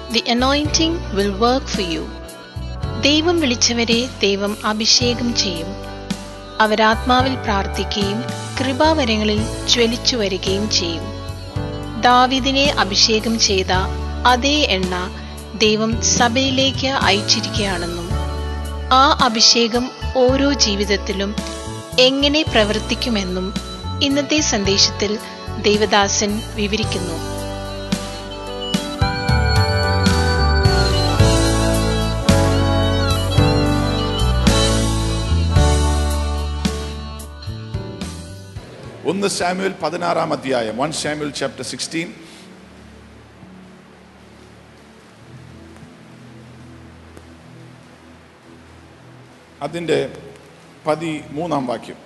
The anointing will work for you. ദൈവം വിളിച്ചവരെ ദൈവം അഭിഷേകം ചെയ്യും അവരാത്മാവിൽ പ്രാർത്ഥിക്കുകയും കൃപാവരങ്ങളിൽ ജ്വലിച്ചു വരികയും ചെയ്യും ദാവിദിനെ അഭിഷേകം ചെയ്ത അതേ എണ്ണ ദൈവം സഭയിലേക്ക് അയച്ചിരിക്കുകയാണെന്നും ആ അഭിഷേകം ഓരോ ജീവിതത്തിലും എങ്ങനെ പ്രവർത്തിക്കുമെന്നും ഇന്നത്തെ സന്ദേശത്തിൽ ദേവദാസൻ വിവരിക്കുന്നു ഒന്ന് സാമുവൽ പതിനാറാം അധ്യായം വൺ സാമുവൽ ചാപ്റ്റർ സിക്സ്റ്റീൻ അതിൻ്റെ പതിമൂന്നാം വാക്യം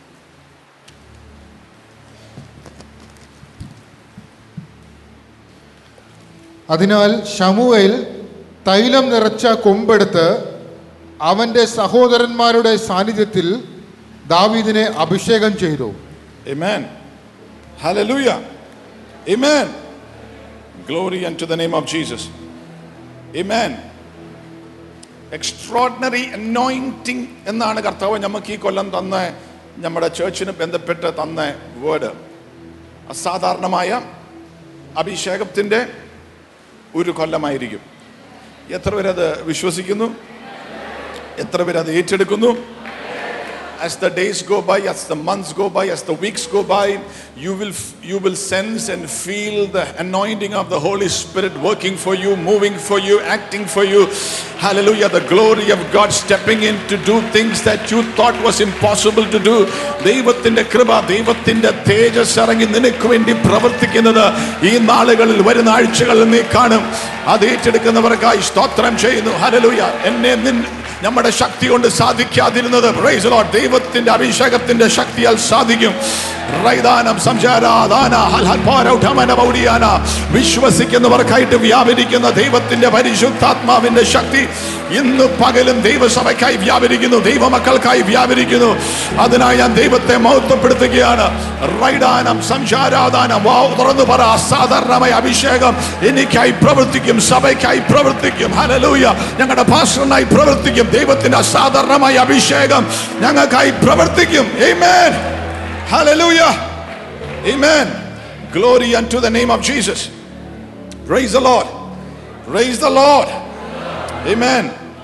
അതിനാൽ ശമുവേൽ തൈലം നിറച്ച കൊമ്പെടുത്ത് അവന്റെ സഹോദരന്മാരുടെ സാന്നിധ്യത്തിൽ ദാവീദിനെ അഭിഷേകം ചെയ്തു Amen. Hallelujah. Amen. Glory unto the name of Jesus. Amen. Extraordinary anointing എന്നാണ് കർത്താവ് നമുക്ക് ഈ കൊല്ലം തന്ന നമ്മുടെ ചേർച്ചിന് ബന്ധപ്പെട്ട് തന്ന വേർഡ് അസാധാരണമായ അഭിഷേകത്തിൻ്റെ ഒരു കൊല്ലമായിരിക്കും എത്ര പേരത് വിശ്വസിക്കുന്നു എത്ര പേരത് ഏറ്റെടുക്കുന്നു as the days go by as the months go by as the weeks go by you will you will sense and feel the anointing of the holy spirit working for you moving for you acting for you hallelujah the glory of god stepping in to do things that you thought was impossible to do ദൈവത്തിന്റെ കൃപ ദൈവത്തിന്റെ തേജസ് ഇറങ്ങി നിനക്ക് വേണ്ടി പ്രവർത്തിക്കുന്നത് ഈ നാളുകളിൽ വരുന്ന ആഴ്ചകളിൽ നീ കാണും അത് ഏറ്റെടുക്കുന്നവർക്കായി സ്തോത്രം ചെയ്യുന്നു ഹലലുയ എന്നെ നിൻ നമ്മുടെ ശക്തി കൊണ്ട് സാധിക്കാതിരുന്നത് Praise the Lord. ദൈവത്തിന്റെ അഭിഷേകത്തിന്റെ ശക്തിയാൽ സാധിക്കും റൈദാനം സംചാരാദാന ഹൽഹൽപാരൗഢമന മൗഡിയാന. വിശ്വസിക്കുന്നവർക്കായിട്ട് വ്യാപരിക്കുന്ന ദൈവത്തിന്റെ പരിശുദ്ധാത്മാവിന്റെ ശക്തി ഇന്ന് പകലും ദൈവസഭയ്ക്കായി വ്യാപരിക്കുന്നു ദൈവമക്കൾക്കായി വ്യാപരിക്കുന്നു അതിനായി ഞാൻ ദൈവത്തെ മഹത്വപ്പെടുത്തുകയാണ് റൈഡാനം സംചാരാദാനം വാ തുറന്നു പറ അസാധാരണമായ അഭിഷേകം എനിക്കായി പ്രവർത്തിക്കും സഭയ്ക്കായി പ്രവർത്തിക്കും ഹലലൂയ ഞങ്ങളുടെ ഭാഷണായി പ്രവർത്തിക്കും ദൈവത്തിന്റെ അസാധാരണമായ അഭിഷേകം ഞങ്ങൾക്കായി പ്രവർത്തിക്കും Amen. Hallelujah. Amen. Glory unto the name of Jesus. Praise the Lord. Praise the Lord. Amen.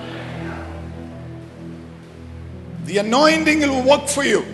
The anointing will work for you.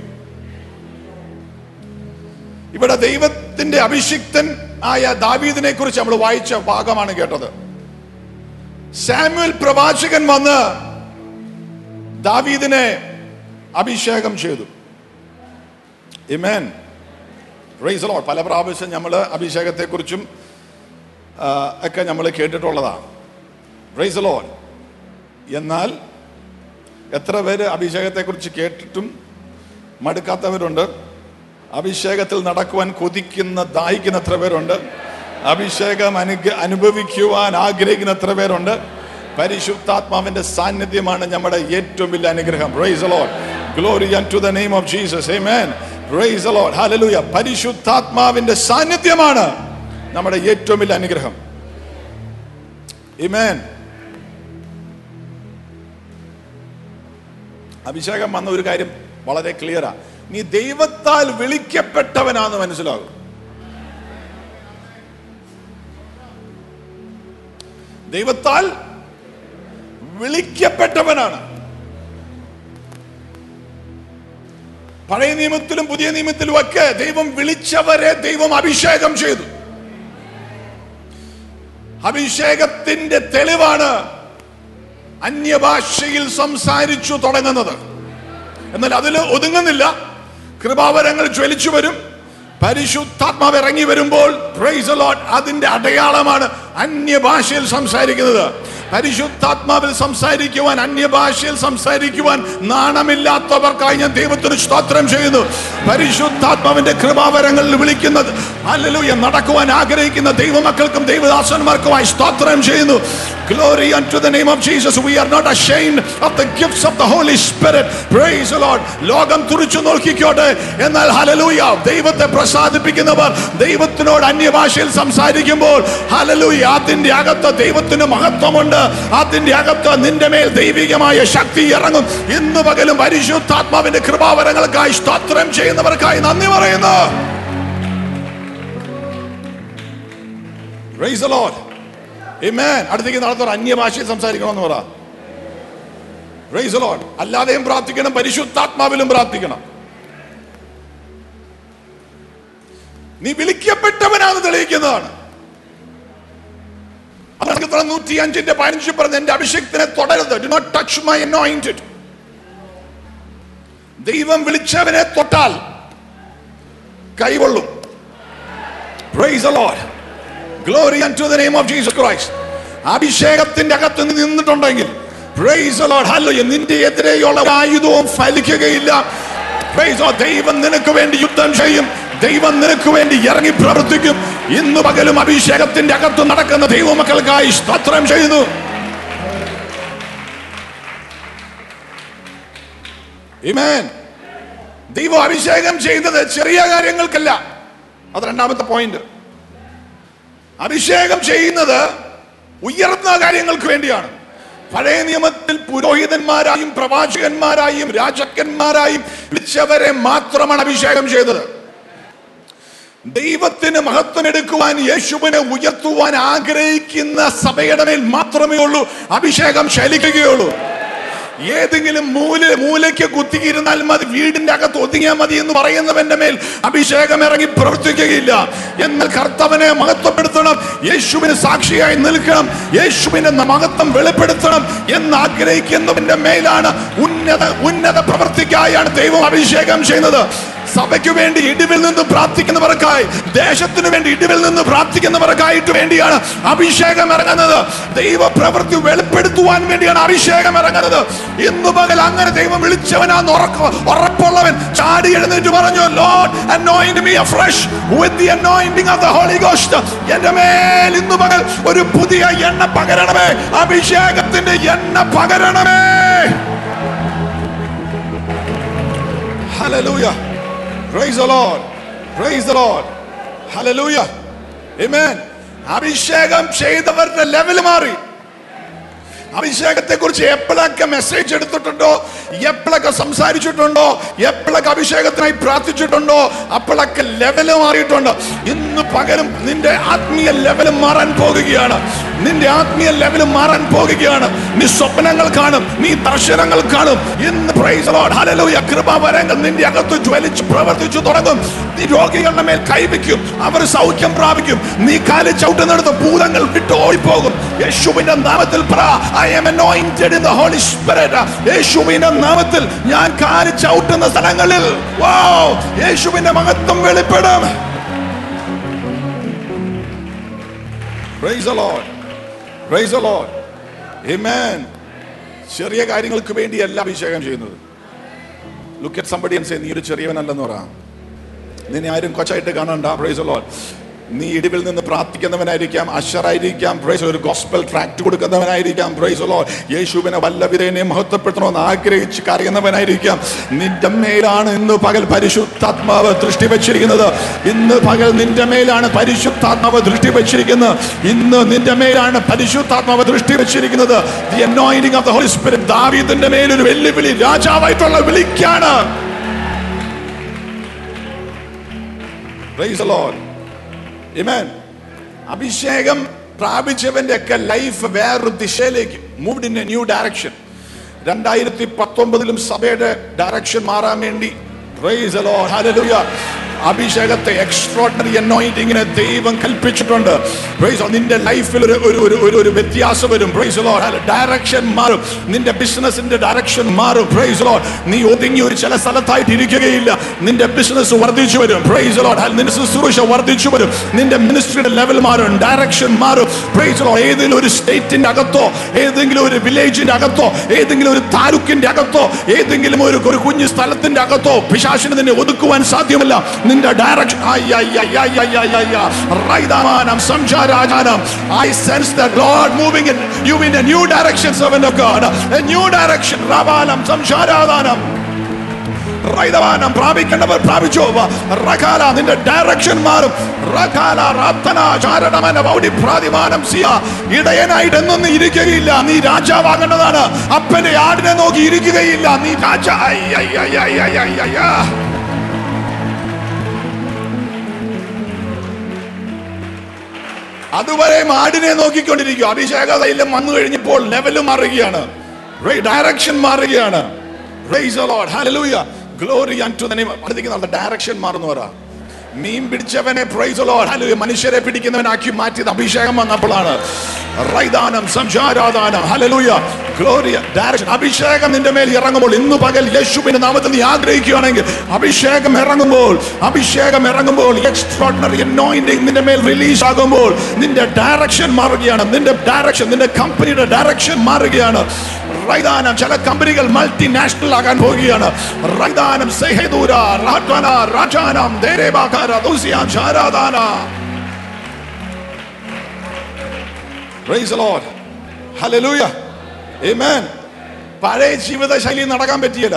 ഇവിടെ ദൈവത്തിന്റെ അഭിഷിക്തൻ ആയ ദാവീദിനെ കുറിച്ച് നമ്മൾ വായിച്ച ഭാഗമാണ് കേട്ടത് സാമുവൽ പ്രവാചകൻ വന്ന് ദാവീദിനെ അഭിഷേകം ചെയ്തു Amen. Praise the Lord. പല പ്രാവശ്യം നമ്മൾ അഭിഷേകത്തെക്കുറിച്ചും ആ, ഒക്കെ നമ്മൾ കേട്ടിട്ടുള്ളതാണ് Praise the Lord. എന്നാൽ എത്ര പേര് അഭിഷേകത്തെക്കുറിച്ച് കേട്ടിട്ടും മടുക്കാത്തവരുണ്ട് അഭിഷേകത്തിൽ നടക്കുവാൻ കൊതിക്കുന്ന ദാഹിക്കുന്ന എത്ര പേരുണ്ട് അഭിഷേകം അനുഗ അനുഭവിക്കുവാൻ ആഗ്രഹിക്കുന്ന എത്ര പേരുണ്ട് പരിശുദ്ധാത്മാവിന്റെ സാന്നിധ്യമാണ് നമ്മുടെ ഏറ്റവും വലിയ അനുഗ്രഹം praise Lord glory to the name of Jesus amen praise Lord hallelujah പരിശുദ്ധാത്മാവിന്റെ സാന്നിധ്യമാണ് നമ്മുടെ ഏറ്റവും വലിയ അനുഗ്രഹം ആമേൻ അഭിഷേകം വന്ന ഒരു കാര്യം വളരെ ക്ലിയറാ നീ ദൈവത്താൽ വിളിക്കപ്പെട്ടവനാന്ന് മനസ്സിലാകും ദൈവത്താൽ വിളിക്കപ്പെട്ടവനാണ് പഴയ നിയമത്തിലും പുതിയ നിയമത്തിലും ഒക്കെ ദൈവം വിളിച്ചവരെ ദൈവം അഭിഷേകം ചെയ്തു അഭിഷേകത്തിന്റെ തെളിവാണ് അന്യഭാഷയിൽ സംസാരിച്ചു തുടങ്ങുന്നത് എന്നാൽ അതിൽ ഒതുങ്ങുന്നില്ല കൃപാവരങ്ങൾ ജ്വലിച്ചു വരും പരിശുദ്ധാത്മാവ് ഇറങ്ങി വരുമ്പോൾ praise the Lord, അതിന്റെ അടയാളമാണ് അന്യഭാഷയിൽ സംസാരിക്കുന്നത് പരിശുദ്ധാത്മാവിൽ സംസാരിക്കുവാൻ അന്യഭാഷയിൽ സംസാരിക്കുവാൻ നാണമില്ലാത്തവർക്കായി ഞാൻ ദൈവത്തിന് സ്തോത്രം ചെയ്യുന്നു പരിശുദ്ധാത്മാവിന്റെ കൃപാവരങ്ങളിൽ വിളിക്കുന്നത് അല്ലലൂയ നടക്കുവാൻ ആഗ്രഹിക്കുന്ന ദൈവമക്കൾക്കും ദൈവദാസന്മാർക്കുമായി സ്തോത്രം ചെയ്യുന്നു Glory unto the name of Jesus. We are not ashamed of the gifts of the Holy Spirit. Praise the Lord. ലോകം തുറിച്ചു നോക്കിക്കോട്ടെ എന്നാൽ ഹലലൂയ ദൈവത്തെ പ്രസാദിപ്പിക്കുന്നവർ ദൈവത്തിനോട് അന്യഭാഷയിൽ സംസാരിക്കുമ്പോൾ ഹലലൂയ അതിന്റെ അകത്ത് ദൈവത്തിന് മഹത്വമുണ്ട് അതിന്റെ അകത്ത് നിന്റെ മേൽ ദൈവികമായ ശക്തി ഇറങ്ങും ഇന്ന് പകലും പരിശുദ്ധാത്മാവിന്റെ കൃപാവരങ്ങൾക്കായി സ്തോത്രം ചെയ്യുന്നവർക്കായി നന്ദി പറയുന്നു Praise the Lord. Amen. അടുത്തേക്ക് നാളത്തെ അന്യഭാഷയിൽ സംസാരിക്കണമെന്ന് പറ Praise the Lord. അല്ലാതെയും പ്രാർത്ഥിക്കണം പരിശുദ്ധാത്മാവിലും പ്രാർത്ഥിക്കണം നീ വിളിക്കപ്പെട്ടവനാണെന്ന് തെളിയിക്കുന്നതാണ് അതാണ് നൂറ്റി അഞ്ചിന്റെ പതിനഞ്ച് പറഞ്ഞ എന്റെ അഭിഷേകത്തിനെ തുടരുത് do not touch my anointed ദൈവം വിളിച്ചവനെ തൊട്ടാൽ കൈകൊള്ളും Praise the Lord. Glory unto the name of Jesus Christ. അഭിഷേകത്തിന്റെ അകത്ത് നീ നിന്നിട്ടുണ്ടെങ്കിൽ Praise the Lord. Hallelujah. നിന്റെ എതിരെയുള്ള ആയുധവും ഫലിക്കുകയില്ല Praise the Lord. ദൈവം നിനക്ക് വേണ്ടി യുദ്ധം ചെയ്യും ദൈവം നിനക്ക് വേണ്ടി ഇറങ്ങി പ്രവർത്തിക്കും ഇന്ന് പകലും അഭിഷേകത്തിന്റെ അകത്ത് നടക്കുന്ന ദൈവമക്കൾക്കായി സ്തോത്രം ചെയ്യുന്നു Amen. ദൈവം അഭിഷേകം ചെയ്തത് ചെറിയ കാര്യങ്ങൾക്കല്ല അത് രണ്ടാമത്തെ പോയിന്റ് അഭിഷേകം ചെയ്യുന്നത് ഉയർന്ന കാര്യങ്ങൾക്ക് വേണ്ടിയാണ് പഴയ നിയമത്തിൽ പുരോഹിതന്മാരായും പ്രവാചകന്മാരായും രാജാക്കന്മാരായും വിളിച്ചവരെ മാത്രമാണ് അഭിഷേകം ചെയ്തത് ദൈവത്തിന് മഹത്വം എടുക്കുവാൻ യേശുവിനെ ഉയർത്തുവാൻ ആഗ്രഹിക്കുന്ന സഭയുടെ മേൽ മാത്രമേ ഉള്ളൂ അഭിഷേകം ശലിക്കുകയുള്ളൂ ഏതെങ്കിലും മൂല മൂലയ്ക്ക് കുത്തിയിരുന്നാൽ മതി വീടിന്റെ അകത്ത് ഒതുങ്ങിയാൽ മതി എന്ന് പറയുന്നവന്റെ മേൽ അഭിഷേകം ഇറങ്ങി പ്രവർത്തിക്കുകയില്ല എന്നാൽ കർത്തവനെ മഹത്വപ്പെടുത്തണം യേശുവിന് സാക്ഷിയായി നിൽക്കണം യേശുവിന്റെ മഹത്വം വെളിപ്പെടുത്തണം എന്ന് ആഗ്രഹിക്കുന്നവന്റെ മേലാണ് ഉന്നത ഉന്നത പ്രവർത്തിക്കായാണ് ദൈവം അഭിഷേകം ചെയ്യുന്നത് സഭയ്ക്ക് വേണ്ടി ഇടിവിൽ നിന്ന് പ്രാർത്ഥിക്കുന്നവർക്കായി ദേശത്തിന് വേണ്ടി ഇടിവിൽ നിന്ന് പ്രാർത്ഥിക്കുന്നവർക്കായിട്ട് വേണ്ടിയാണ് അഭിഷേകം ഇറങ്ങുന്നത് ദൈവ പ്രവൃത്തി വെളിപ്പെടുത്തുവാൻ വേണ്ടിയാണ് അഭിഷേകം ഇറങ്ങുന്നത് ഇന്ന് പകൽ അങ്ങനെ ദൈവം വിളിച്ചവനാന്ന് ഉറക്ക ഉറപ്പുള്ളവൻ ചാടി എഴുന്നേറ്റ് പറഞ്ഞു Lord anoint me afresh with the anointing of the Holy Ghost എന്റെ മേൽ ഇന്ന് പകൽ ഒരു പുതിയ എണ്ണ പകരണമേ അഭിഷേകത്തിന്റെ എണ്ണ പകരണമേ Hallelujah. Praise the Lord. Praise the Lord. Hallelujah. Amen. അഭിഷേകം ചെയ്തവരുടെ ലെവൽ മാറി അഭിഷേകത്തെ കുറിച്ച് എപ്പോഴൊക്കെ മെസ്സേജ് എടുത്തിട്ടുണ്ടോ എപ്പോഴൊക്കെ സംസാരിച്ചിട്ടുണ്ടോ എപ്പോഴൊക്കെ അഭിഷേകത്തിനായി പ്രാർത്ഥിച്ചിട്ടുണ്ടോ അപ്പോഴൊക്കെ ലെവല് മാറിയിട്ടുണ്ട് ഇന്ന് പകരം നിന്റെ ആത്മീയ ലെവല് മാറാൻ പോകുകയാണ് നിന്റെ ആത്മീയ ലെവല് മാറാൻ പോകുകയാണ് നീ സ്വപ്നങ്ങൾ കാണും നീ ദർശനങ്ങൾ കാണും ഇന്ന് praise the Lord. Hallelujah. കൃപാവരങ്ങൾ നിന്റെ അകത്ത് ജ്വലിച്ച് പ്രവർത്തിച്ചു തുടങ്ങും നീ രോഗികളുടെ മേൽ കൈവയ്ക്കും അവർ സൗഖ്യം പ്രാപിക്കും നീ കാലി ചവിട്ടുന്നിടത്ത് ഭൂതങ്ങൾ വിട്ട് ഓടിപ്പോകും യേശുവിന്റെ നാമത്തിൽ പറ I am anointed in the Holy Spirit യേശുവിന്റെ നാമത്തിൽ ഞാൻ കാലി ചവിട്ടുന്ന സ്ഥലങ്ങളിൽ wow, യേശുവിന്റെ മഹത്വം വെളിപ്പെടും Praise the Lord. Praise the Lord. Amen. ചെറിയ കാര്യങ്ങൾക്ക് വേണ്ടിയല്ല അഭിഷേകം ചെയ്യുന്നത് look at somebody and say നീ ഒരു ചെറിയവനല്ലെന്ന് പറ നിന്നെ ആരും കൊച്ചായിട്ട് കാണണ്ട പ്രൈസ് ലോഡ് നീ ഇടിവിൽ നിന്ന് പ്രാർത്ഥിക്കുന്നവനായിരിക്കാം അഷറായിരിക്കാം പ്രൈസ് ഒരു ഗോസ്പൽ ട്രാക്ട് കൊടുക്കുന്നവനായിരിക്കാം പ്രൈസ് ലോ യേശുവിനെ വല്ലവിധേനെ മഹത്വപ്പെടുത്തണമെന്ന് ആഗ്രഹിച്ച് കരയുന്നവനായിരിക്കാം നിന്റെ മേലാണ് ഇന്ന് പകൽ പരിശുദ്ധാത്മാവ് ദൃഷ്ടി വെച്ചിരിക്കുന്നത് ഇന്ന് പകൽ നിന്റെ മേലാണ് പരിശുദ്ധാത്മാവ് ദൃഷ്ടി വെച്ചിരിക്കുന്നത് ഇന്ന് നിന്റെ മേലാണ് പരിശുദ്ധാത്മാവ് ദൃഷ്ടി വെച്ചിരിക്കുന്നത് the anointing of the Holy Spirit ദാവീദിന്റെ മേലൊരു വെല്ലുവിളി രാജാവായിട്ടുള്ള വിളിക്കാണ് Praise the Lord. Amen. അഭിഷേകം പ്രാപിച്ചവന്റെ ഒക്കെ ലൈഫ് വേറൊരു ദിശയിലേക്ക് moved in a new direction രണ്ടായിരത്തി പത്തൊമ്പതിലും സഭയുടെ ഡയറക്ഷൻ മാറാൻ വേണ്ടി Praise the Lord. Hallelujah. അഭിഷേകത്തെ എക്സ്ട്രോണറി അനോയിന്റിങ്ങിനെ ദൈവം കൽപ്പിച്ചിട്ടുണ്ട് Praise the Lord. നിന്റെ ലൈഫിൽ ഒരു ഒരു ഒരു ഒരു ഒരു വ്യത്യാസം വരും പ്രൈസ് ലോഡ് ഡയറക്ഷൻ മാറും നിന്റെ ബിസിനസിന്റെ ഡയറക്ഷൻ മാറും പ്രൈസ് ലോഡ് നീ ഒതുങ്ങി ഒരു ചില സ്ഥലത്തായിട്ട് ഇരിക്കുകയില്ല നിന്റെ ബിസിനസ് വർദ്ധിച്ചു വരും പ്രൈസ് ലോഡ് നിന്റെ ശുശ്രൂഷ വർദ്ധിച്ചു വരും നിന്റെ മിനിസ്ട്രിയുടെ ലെവൽ മാറും ഡയറക്ഷൻ മാറും പ്രൈസ് ലോഡ് ഏതെങ്കിലും ഒരു സ്റ്റേറ്റിന്റെ അകത്തോ ഏതെങ്കിലും ഒരു വില്ലേജിന്റെ അകത്തോ ഏതെങ്കിലും ഒരു താലൂക്കിന്റെ അകത്തോ ഏതെങ്കിലും ഒരു ഒരു കുഞ്ഞു സ്ഥലത്തിന്റെ അകത്തോ പിശാശിന് നിന്നെ ഒതുക്കുവാൻ സാധ്യമല്ല നിന്റെ ഡയറക്ഷൻ സംസാരാജാനം I sense that Lord moving in you in a new direction servant of God a new direction റവാലം സംസാരാദാനം റൈതവാനം പ്രാപിക്കേണ്ടവർ പ്രാപിച്ചോ റകാല നിന്റെ ഡയറക്ഷൻ മാറും റകാല റാത്തന ചാരണമന പൗടി പ്രാതിമാനം സിയ ഇടയനായിട്ട് എന്നൊന്നും ഇരിക്കുകയില്ല നീ രാജാവാകേണ്ടതാണ് അപ്പന്റെ ആടിനെ നോക്കി ഇരിക്കുകയില്ല നീ രാജ ഐ, ഐ, ഐ, ഐ, ഐ, ഐ, ഐ, ആ. അതുവരെ ആടിനെ നോക്കിക്കൊണ്ടിരിക്കും അഭിഷേക തൈലം വന്നു കഴിഞ്ഞപ്പോൾ ലെവല് മാറുകയാണ് ഡയറക്ഷൻ മാറുകയാണ് Praise the Lord. Hallelujah. Glory unto the name. അടുത്തേക്ക് നമ്മുടെ ഡയറക്ഷൻ മാറുന്നു പറ മീൻ പിടിച്ചവനെ പ്രൈസ് ലോഡ് ഹല്ലേലൂയ മനുഷ്യരെ പിടിക്കുന്നവനാക്കി മാറ്റിയത് അഭിഷേകം വന്നപ്പോഴാണ് റൈദാനം സംസാരാദാനം ഹല്ലേലൂയ ഗ്ലോറിയ ഡയറക്ഷൻ അഭിഷേകം നിന്റെ മേൽ ഇറങ്ങുമ്പോൾ ഇന്ന് പകൽ യേശുവിന്റെ നാമത്തിൽ നീ ആഗ്രഹിക്കുകയാണെങ്കിൽ അഭിഷേകം ഇറങ്ങുമ്പോൾ അഭിഷേകം ഇറങ്ങുമ്പോൾ എക്സ്ട്രോർഡിനറി അനോയിന്റിംഗ് നിന്റെ മേൽ റിലീസ് ആകുമ്പോൾ നിന്റെ ഡയറക്ഷൻ മാറുകയാണ് നിന്റെ ഡയറക്ഷൻ നിന്റെ കമ്പനിയുടെ ഡയറക്ഷൻ മാറുകയാണ് റൈദാനം ചില കമ്പനികൾ മൾട്ടിനാഷണൽ ആകാൻ പോവുകയാണ് റൈദാനം സെഹദൂര റാട്വന രാജാനം ദേരേബാകാര ദൂസിയ ചാരാദാന Praise the Lord. Hallelujah. Amen. പഴയ ജീവിത ശൈലി നടക്കാൻ പറ്റിയല്ല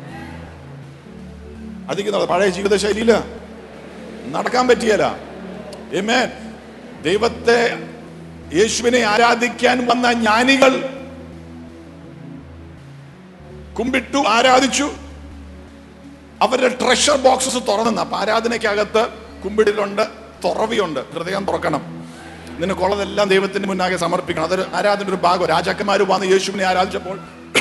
അതിക്ക് പഴയ ജീവിത ശൈലിയില് നടക്കാൻ പറ്റിയല്ല Amen. ദൈവത്തെ യേശുവിനെ ആരാധിക്കാൻ വന്ന ജ്ഞാനികൾ കുമ്പിട്ടു ആരാധിച്ചു അവരുടെ ട്രഷർ ബോക്സസ് തുറന്നു അപ്പൊ ആരാധനയ്ക്കകത്ത് കുമ്പിടിലുണ്ട് തുറവിയുണ്ട് ഹൃദയം തുറക്കണം നിനക്കുള്ളതെല്ലാം ദൈവത്തിന് മുന്നാകെ സമർപ്പിക്കണം അതൊരു ആരാധന ഒരു ഭാഗം രാജാക്കന്മാർ വന്ന് യേശുവിനെ ആരാധിച്ചപ്പോൾ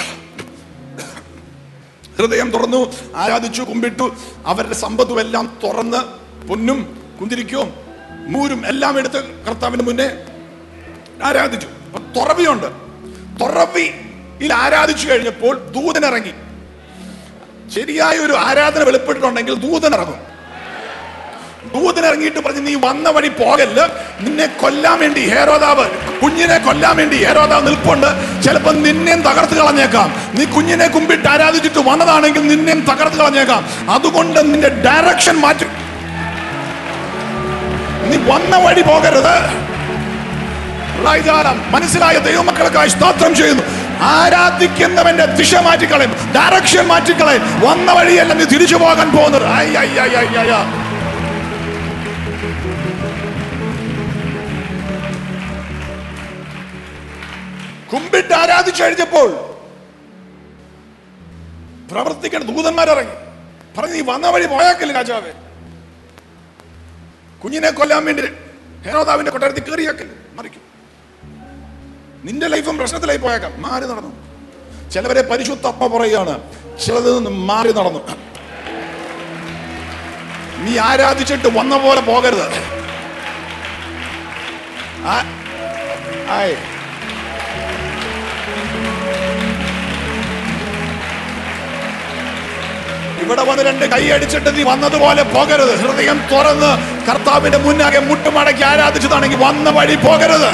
ഹൃദയം തുറന്നു ആരാധിച്ചു കുമ്പിട്ടു അവരുടെ സമ്പത്തും എല്ലാം തുറന്ന് പൊന്നും കുന്തിരിക്കവും മൂരും എല്ലാം എടുത്ത് കർത്താവിന് മുന്നേ ആരാധിച്ചു അപ്പൊ തുറവിയുണ്ട് തുറവിയിൽ ആരാധിച്ചു കഴിഞ്ഞപ്പോൾ ദൂതൻ ഇറങ്ങി ശരിയായ ഒരു ആരാധന വെളിപ്പെട്ടിട്ടുണ്ടെങ്കിൽ ദൂതൻ ഇറങ്ങും ദൂതൻ ഇറങ്ങിയിട്ട് പറഞ്ഞു നീ വന്ന വഴി പോകല്ല് നിന്നെ കൊല്ലാൻ വേണ്ടി ഹേരോദാവ് കുഞ്ഞിനെ കൊല്ലാൻ വേണ്ടി ഹേരോദാവ് നിൽപ്പുണ്ട് ചിലപ്പോൾ നിന്നെയും തകർത്ത് കളഞ്ഞേക്കാം നീ കുഞ്ഞിനെ കുമ്പിട്ട് ആരാധിച്ചിട്ട് വന്നതാണെങ്കിൽ നിന്നെയും തകർത്ത് കളഞ്ഞേക്കാം അതുകൊണ്ട് നിന്റെ ഡയറക്ഷൻ മാറ്റി നീ വന്ന വഴി പോകരുത് റൈജാനം മനസ്സിലായ ദൈവമക്കൾക്കായി സ്തോത്രം ചെയ്യുന്നു ആരാധിക്കുന്നവന്റെ ദിശ മാറ്റിക്കളയും ഡയറക്ഷൻ മാറ്റിക്കളയും വന്ന വഴിയല്ല നീ തിരിച്ചു പോകാൻ പോകുന്നത് ഐ, ഐ, ഐ, ഐ, ഐ, ഐ. കുമ്പിട്ട് ആരാധിച്ചു കഴിഞ്ഞപ്പോൾ പ്രവർത്തിക്കേണ്ട ദൂതന്മാരിറങ്ങി പറഞ്ഞു നീ വന്ന വഴി പോയാക്കില്ല രാജാവേ കുഞ്ഞിനെ കൊല്ലാൻ വേണ്ടി ഹേരോദാവിന്റെ കൊട്ടാരത്തിൽ കയറിയാക്കില്ല മറിക്കും നിന്റെ ലൈഫും പ്രശ്നത്തിലായി പോയേക്കാം മാറി നടന്നു ചിലവരെ പരിശുദ്ധപ്പ പറയുകയാണ് ചിലത് നിന്ന് മാറി നടന്നു നീ ആരാധിച്ചിട്ട് വന്ന പോലെ പോകരുത് ആ- ആയ്. ഇവിടെ വന്ന് രണ്ട് കൈ അടിച്ചിട്ട് നീ വന്നതുപോലെ പോകരുത് ഹൃദയം തുറന്ന് കർത്താവിന്റെ മുന്നാകെ മുട്ടുമടക്കി ആരാധിച്ചതാണെങ്കിൽ വന്ന വഴി പോകരുത്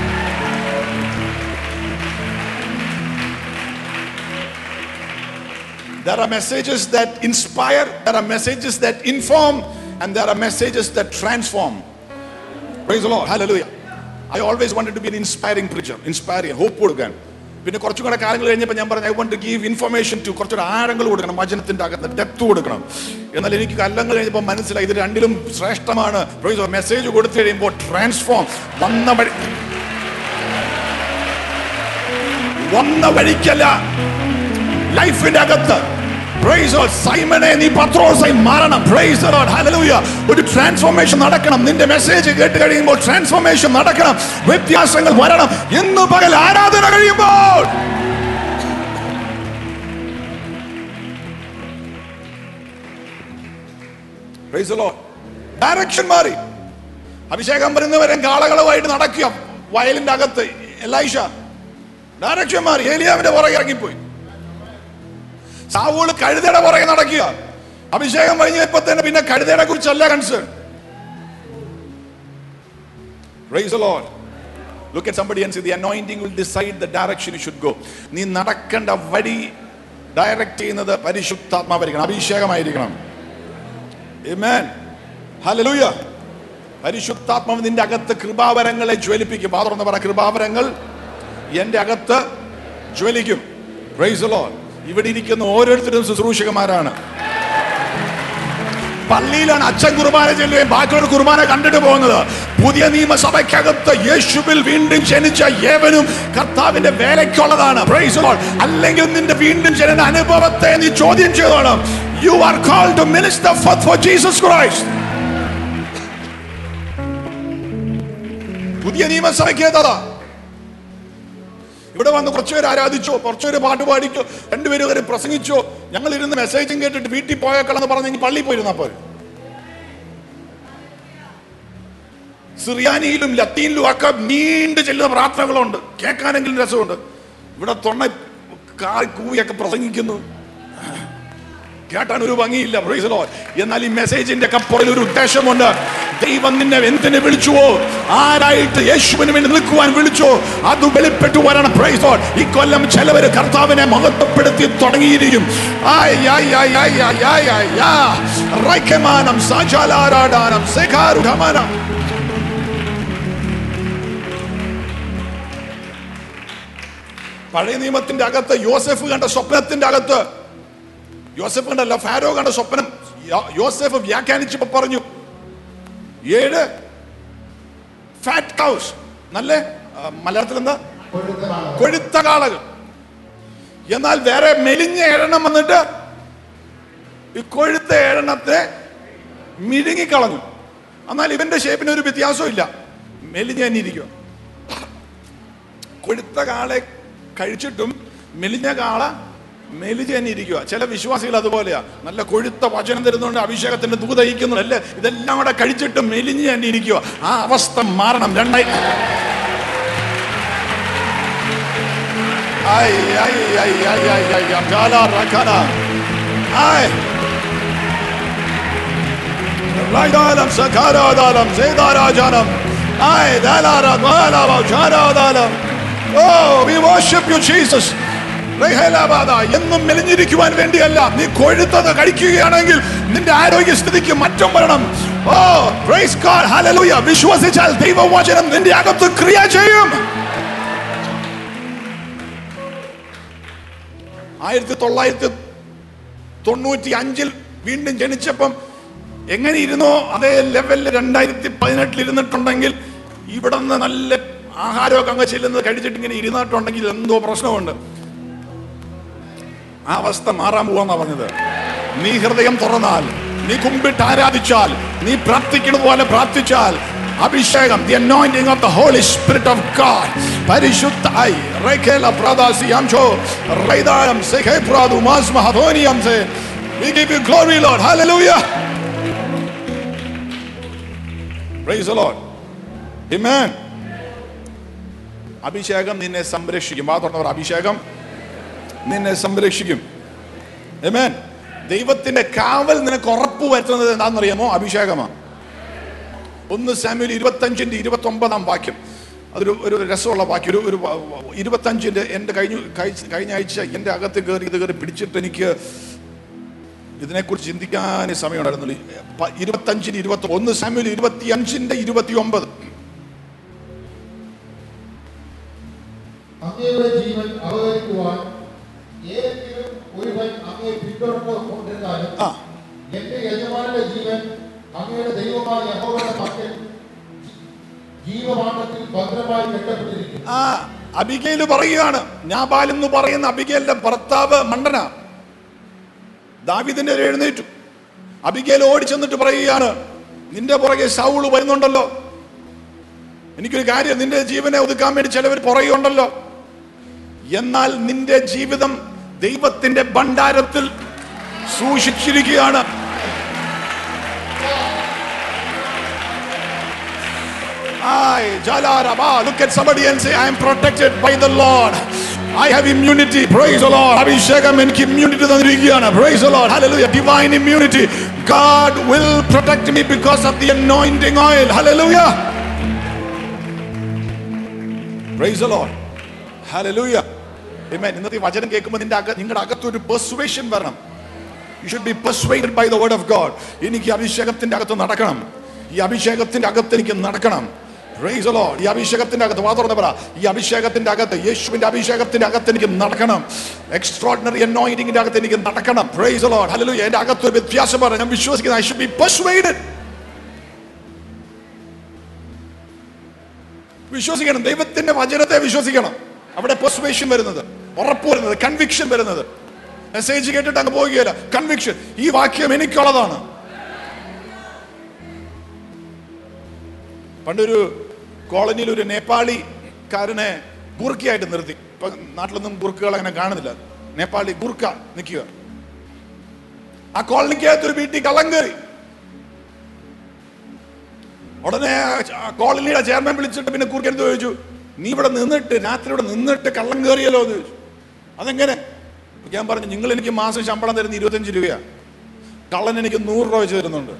There are messages that inspire, there are messages that inform, and there are messages that transform. Praise the Lord. Hallelujah. I always wanted to be an inspiring preacher, inspiring, hope കൊടുക്കാൻ പിന്നെ കുറച്ചും കൂടെ കാലങ്ങൾ കഴിഞ്ഞപ്പോൾ ഞാൻ പറഞ്ഞു I want to give information to കുറച്ചൊരു ആഴങ്ങൾ കൊടുക്കണം വചനത്തിന്റെ അകത്ത് ഡെപ്ത് കൊടുക്കണം എന്നാൽ എനിക്ക് കല്ലങ്ങൾ കഴിഞ്ഞപ്പോൾ മനസ്സിലായി ഇത് രണ്ടിലും ശ്രേഷ്ഠമാണ് മെസ്സേജ് കൊടുത്തു കഴിയുമ്പോൾ ട്രാൻസ്ഫോം വന്ന വഴി വന്ന വഴിക്കല്ല ലൈഫിന്റെ അകത്ത് Praise the Lord. സൈമനെ നീ പത്രോസായി മാറണം Praise the Lord. Hallelujah. ഒരു ട്രാൻസ്ഫോർമേഷൻ നടക്കണം നിന്റെ മെസ്സേജ് കേട്ട് കഴിയുമ്പോൾ ട്രാൻസ്ഫോർമേഷൻ നടക്കണം വ്യത്യാസങ്ങൾ വരണം ഇന്ന് പകൽ ആരാധന കഴിയുമ്പോൾ Praise the Lord. ഡയറക്ഷൻ മാറി അഭിഷേകം വരുന്നവരെ കാളകളുമായിട്ട് നടക്കുക വയലിന്റെ അകത്ത് എലൈഷ ഡയറക്ഷൻ മാറി ഏലിയാവിന്റെ പുറകെ ഇറങ്ങിപ്പോയി സാവൂള് കഴുതയുടെ പുറകെ നടക്കുക അഭിഷേകം കഴിഞ്ഞപ്പോ തന്നെ പിന്നെ കഴുതയുടെ കുറിച്ചല്ല concern Praise the Lord. Look at somebody and say, the anointing will decide the direction you should go. നീ നടക്കേണ്ട വഴി ഡയറക്റ്റ് ചെയ്യുന്നത് പരിശുദ്ധാത്മാവായിരിക്കണം അഭിഷേകമായിരിക്കണം Amen. ഹല്ലേലൂയ പരിശുദ്ധാത്മാവ് നിന്റെ അകത്ത് കൃപാവരങ്ങളെ ജ്വലിപ്പിക്കും പാതുറന്ന് പറ കൃപാവരങ്ങൾ എന്റെ അകത്ത് ജ്വലിക്കും Praise the Lord. ഇവിടെ ഇരിക്കുന്ന ഓരോരുത്തരും ശുശ്രൂഷകന്മാരാണ് പള്ളിയിലാണ് അച്ഛൻ കുർബാന ചെല്ലുകയും ബാക്കിയുള്ള കുർബാന കണ്ടിട്ട് പോകുന്നത് പുതിയ നിയമസഭയ്ക്കകത്ത് യേശുവിൽ വീണ്ടും ജനിച്ച ഏവനും കർത്താവിന്റെ വേലയ്ക്കുള്ളതാണ് Praise the Lord. അല്ലെങ്കിൽ നിന്റെ വീണ്ടും ജനന അനുഭവത്തെ നീ ചോദ്യം ചെയ്തോണം you are call to minister for for Jesus Christ പുതിയ നിയമസഭയ്ക്ക് ഏതാ ഇവിടെ വന്ന് കുറച്ചുപേര് ആരാധിച്ചോ കുറച്ചുപേര് പാട്ട് പാടിക്കോ രണ്ടുപേരും വരെ പ്രസംഗിച്ചോ ഞങ്ങൾ ഇരുന്ന് മെസ്സേജും കേട്ടിട്ട് വീട്ടിൽ പോയേക്കളെന്ന് പറഞ്ഞെങ്കിൽ പള്ളിയിൽ പോയിരുന്നാ പോരെ സിറിയാനിയിലും ലത്തീനിലും ഒക്കെ നീണ്ടു ചെല്ലുന്ന പ്രാർത്ഥനകളുണ്ട് കേൾക്കാനെങ്കിലും രസമുണ്ട് ഇവിടെ തൊണ്ണ കാറി കൂവിയൊക്കെ പ്രസംഗിക്കുന്നു കേട്ടാൻ ഒരു ഭംഗിയില്ല praise the Lord. എന്നാൽ ഈ മെസ്സേജിന്റെ ഒക്കെ പുറകിൽ ഒരു ഉദ്ദേശമുണ്ട് ദൈവം നിന്നെ എന്തിനെ വിളിച്ചുവോ ആരായിട്ട് യേശുവിന് വേണ്ടി നിൽക്കുവാൻ വിളിച്ചോ അത് വെളിപ്പെട്ടു വരണം praise the Lord. ഈ കൊല്ലം ചിലവര് കർത്താവിനെ മഹത്വപ്പെടുത്തി തുടങ്ങിയിരിക്കും ആയ് ആയ് ആയ് ആയ് ആയ് ആയ് ആയ് ആ. റൈക്കമാനം സാജാലാരാടാനം സെഖാരുഢമാനം പഴയ നിയമത്തിന്റെ അകത്ത് യോസെഫ് കണ്ട സ്വപ്നത്തിന്റെ അകത്ത് യോസെഫ് കണ്ടല്ല ഫാരോ കണ്ട സ്വപ്നം യോ- യോസെഫ് വ്യാഖ്യാനിച്ചപ്പോ പറഞ്ഞു ഏഴ് ഫാറ്റ് കൗസ് നല്ല ആ, മലയാളത്തിൽ എന്താ കൊഴുത്ത കാളകൾ എന്നാൽ വേറെ മെലിഞ്ഞ ഏഴെണ്ണം വന്നിട്ട് ഈ കൊഴുത്ത ഏഴെണ്ണത്തെ മിഴുങ്ങിക്കളഞ്ഞു എന്നാൽ ഇവന്റെ ഷേപ്പിന് ഒരു വ്യത്യാസവും ഇല്ല മെലിഞ്ഞ തന്നെ ഇരിക്കുക കൊഴുത്ത കാളെ കഴിച്ചിട്ടും മെലിഞ്ഞ കാള മെലിഞ്ഞ് തന്നെ ഇരിക്കുക ചില വിശ്വാസികൾ അതുപോലെയാ നല്ല കൊഴുത്ത വചനം തരുന്നുണ്ട് അഭിഷേകത്തിന്റെ ദൂതയിക്കുന്നു അല്ലേ ഇതെല്ലാം കൂടെ കഴിച്ചിട്ട് മെലിഞ്ഞ് തന്നെ ഇരിക്കുക ആ അവസ്ഥ മാറണം രണ്ടായി ആയ്, ആയ്, ആയ്, ആയ്, ആയ്, ആയ്, ആയ്, കാല, റകാല. ആയ്. റൈദാലം, സഖാരാദാലം, സേതാരാജാലം. ആയ്, ദാലാര, ദ്വാലാവ, ഝാരാദാലം. Oh, we worship you, Jesus. റഹേലാബാദ. എന്നും മെലിഞ്ഞിരിക്കുവാൻ വേണ്ടിയല്ല നീ കൊഴുത്തത് കഴിക്കുകയാണെങ്കിൽ നിന്റെ ആരോഗ്യസ്ഥിതിക്ക് മാറ്റം വരണം ഓ പ്രൈസ് ഗോഡ് ഹല്ലേലൂയ വിശ്വസിച്ചാൽ ദൈവവചനം നിന്റെ അകത്ത് ക്രിയ ചെയ്യും ആയിരത്തി തൊള്ളായിരത്തി തൊണ്ണൂറ്റി അഞ്ചിൽ വീണ്ടും ജനിച്ചപ്പം എങ്ങനെ ഇരുന്നോ അതേ ലെവലിൽ രണ്ടായിരത്തി പതിനെട്ടിൽ ഇരുന്നിട്ടുണ്ടെങ്കിൽ ഇവിടെ നിന്ന് നല്ല ആഹാരമൊക്കെ അങ്ങ് ചെല്ലുന്നത് കഴിച്ചിട്ട് ഇങ്ങനെ ഇരുന്നിട്ടുണ്ടെങ്കിൽ എന്തോ പ്രശ്നമുണ്ട് ആ അവസ്ഥ മാറാൻ പോവാന്നാ പറഞ്ഞത് നീ ഹൃദയം തുറന്നാൽ നീ കുമ്പിട്ട് ആരാധിച്ചാൽ നീ പ്രാർത്ഥിക്കുന്നത് പോലെ പ്രാർത്ഥിച്ചാൽ അഭിഷേകം the anointing of the holy spirit of god പരിശുദ്ധായി റേഖേല പ്രാദാസിയാം ചോ റൈദായം സെഖേ പ്രാദു മാസ് മഹധോനിയം സെ we give you glory lord hallelujah praise the lord amen അഭിഷേകം നിന്നെ സംരക്ഷിക്കും ആ തുറന്നവർ അഭിഷേകം നിന്നെ സംരക്ഷിക്കും Amen. ദൈവത്തിന്റെ കാവൽ നിനക്ക് ഉറപ്പ് വരുത്തുന്നത് എന്താണെന്നറിയാമോ അഭിഷേകമാണ് ഒന്ന് സാമ്യൽ ഇരുപത്തഞ്ചിന്റെ ഇരുപത്തി ഒമ്പതാം വാക്യം അതൊരു ഒരു രസമുള്ള വാക്യം ഒരു ഒരു വ- വ- ഇരുപത്തഞ്ചിന്റെ എൻ്റെ കഴിഞ്ഞ കഴി- കഴിഞ്ഞ ആഴ്ച എൻ്റെ അകത്ത് കയറി ഇത് കയറി പിടിച്ചിട്ട് എനിക്ക് ഇതിനെക്കുറിച്ച് ചിന്തിക്കാൻ സമയമുണ്ടായിരുന്നുള്ളൂ പ- ഇരുപത്തഞ്ചിന് ഇരുപത്തി ഒന്ന് സാമ്യൽ ഇരുപത്തി അഞ്ചിന്റെ ഇരുപത്തി ഒമ്പത് അങ്ങയുടെ ജീവൻ അപകരിക്കുവാൻ ഏതെങ്കിലും ഒരുവൻ അങ്ങയെ പിന്തുടർന്നു കൊണ്ടിരുന്നാലും ആ എന്റെ യജമാനന്റെ ജീവൻ അങ്ങയുടെ ദൈവമായ യഹോവയുടെ പക്കൽ ജീവമാണ്ടത്തിൽ ഭദ്രമായി കെട്ടപ്പെട്ടിരിക്കും ആ അബിഗേല് പറയുകയാണ് ഞാബാൽ എന്ന് പറയുന്ന അബിഗേലിന്റെ ഭർത്താവ് മണ്ടന ദാവിദിന്റെ എഴുന്നേറ്റു അബിഗേൽ ഓടിച്ചെന്നിട്ട് പറയുകയാണ് നിന്റെ പുറകെ സൗള് വരുന്നുണ്ടല്ലോ എനിക്കൊരു കാര്യം നിന്റെ ജീവനെ ഒതുക്കാൻ വേണ്ടി ചിലവർ പുറകെയുണ്ടല്ലോ എന്നാൽ നിന്റെ ജീവിതം ദൈവത്തിന്റെ ഭണ്ഡാരത്തിൽ സൂക്ഷിച്ചിരിക്കുകയാണ് I, Jalaraba, look at somebody and say, I am protected by the Lord. I have immunity. Praise the Lord. അഭിഷേകം എനിക്ക് immunity തന്നിരിക്കുകയാണ്. Praise the Lord. Hallelujah. Divine immunity. God will protect me because of the anointing oil. Hallelujah. Praise the Lord. Hallelujah. Amen. ഇന്നത്തെ ഈ വചനം കേൾക്കുമ്പോൾ നിന്റെ അക നിങ്ങളുടെ അകത്തൊരു പെർസുവേഷൻ വരണം you should be persuaded by the word of God എനിക്ക് ഈ അഭിഷേകത്തിന്റെ അകത്ത് നടക്കണം ഈ അഭിഷേകത്തിന്റെ അകത്ത് എനിക്ക് നടക്കണം Praise the Lord. ഈ അഭിഷേകത്തിന്റെ അകത്ത് വാ തുറന്ന് പറ ഈ അഭിഷേകത്തിന്റെ അകത്ത് യേശുവിന്റെ അഭിഷേകത്തിന്റെ അകത്ത് എനിക്ക് നടക്കണം എക്സ്ട്രോർഡിനറി അനോയിന്റിങ്ങിന്റെ അകത്ത് എനിക്ക് നടക്കണം പ്രൈസ് the Lord. Hallelujah. എന്റെ അകത്ത് ഒരു വ്യത്യാസം പറയാം ഞാൻ വിശ്വസിക്കുന്നത് ഐ ഷുഡ് ബി പെർസ്വേഡഡ് വിശ്വസിക്കണം ദൈവത്തിന്റെ വചനത്തെ വിശ്വസിക്കണം അവിടെ പെർസ്വേഷൻ വരുന്നത് ഉറപ്പ് വരുന്നത് കൺവിക്ഷൻ വരുന്നത് മെസ്സേജ് കേട്ടിട്ട് അങ്ങ് പോവുകയില്ല കൺവിക്ഷൻ ഈ വാക്യം എനിക്കുള്ളതാണ് പണ്ടൊരു കോളനിയിൽ ഒരു നേപ്പാളിക്കാരനെ ഗുർക്കയായിട്ട് നിർത്തി ഇപ്പൊ നാട്ടിലൊന്നും ഗുർക്കകൾ അങ്ങനെ കാണുന്നില്ല നേപ്പാളി ഗുർക്ക നിൽക്കുക ആ കോളനിക്കകത്ത് ഒരു വീട്ടിൽ കള്ളം കയറി ഉടനെ ആ കോളനിയുടെ ചെയർമാൻ വിളിച്ചിട്ട് പിന്നെ കുറുക്കരുത് ചോദിച്ചു നീ ഇവിടെ നിന്നിട്ട് രാത്രി ഇവിടെ നിന്നിട്ട് കള്ളം കയറിയല്ലോ എന്ന് ചോദിച്ചു അതെങ്ങനെ അപ്പൊ ഞാൻ പറഞ്ഞു നിങ്ങൾ എനിക്ക് മാസം ശമ്പളം തരുന്ന ഇരുപത്തഞ്ച് രൂപയാ കള്ളൻ എനിക്ക് നൂറ് രൂപ വെച്ച് തരുന്നുണ്ട്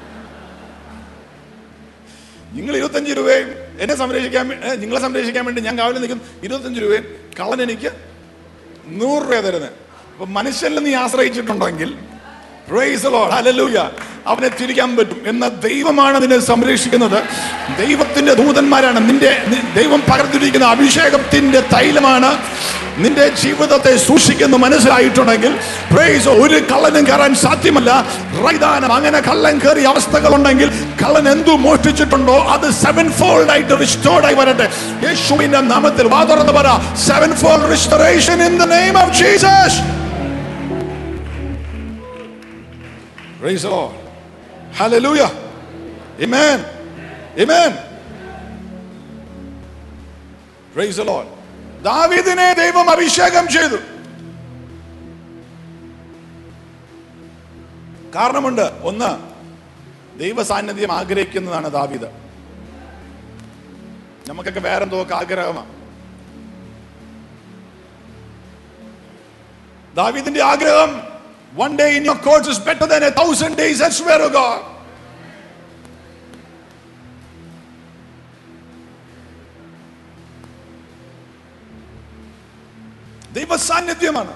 നിങ്ങൾ ഇരുപത്തഞ്ച് രൂപയും എന്നെ സംരക്ഷിക്കാൻ വേ- ഏ, നിങ്ങളെ സംരക്ഷിക്കാൻ വേണ്ടി ഞാൻ കാവലിൽ നിൽക്കും ഇരുപത്തഞ്ച് രൂപയും കള്ളൻ എനിക്ക് നൂറ് രൂപ തരുന്നത് അപ്പൊ മനുഷ്യനിൽ നീ ആശ്രയിച്ചിട്ടുണ്ടെങ്കിൽ Praise the Lord. Hallelujah. അവനെ തിരിക്കാൻ പറ്റും എന്ന ദൈവമാണ് നിന്നെ സംരക്ഷിക്കുന്നത് ദൈവത്തിന്റെ ദൂതന്മാരാണ് നിന്റെ നി- ദൈവം പകർത്തിരിക്കുന്ന അഭിഷേകത്തിന്റെ തൈലമാണ് നിന്റെ ജീവിതത്തെ സൂക്ഷിക്കുന്നു മനസ്സിലായിട്ടുണ്ടെങ്കിൽ praise ഒരു കള്ളനും കയറാൻ സാധ്യമല്ല റൈതാനം അങ്ങനെ കള്ളൻ കയറിയ അവസ്ഥകളുണ്ടെങ്കിൽ കള്ളൻ എന്തു മോഷ്ടിച്ചിട്ടുണ്ടോ അത് സെവൻ ഫോൾഡ് ആയിട്ട് റിസ്റ്റോർഡ് ആയി വരട്ടെ യേശുവിന്റെ നാമത്തിൽ വാ തുറന്ന് പറ seven fold restoration in the name of Jesus Praise the Lord. Hallelujah. Amen. Amen. Praise the Lord. ദാവീദിനെ ദൈവം അഭിഷേകം ചെയ്തു കാരണമുണ്ട് ഒന്ന് ദൈവ സാന്നിധ്യം ആഗ്രഹിക്കുന്നതാണ് ദാവീദ് നമുക്കൊക്കെ വേറെന്തോ ഒക്കെ ആഗ്രഹമാണ് ദാവീദിന്റെ ആഗ്രഹം one day in your courts is better than a thousand days elsewhere, oh God. ദൈവ സാന്നിധ്യമാണ്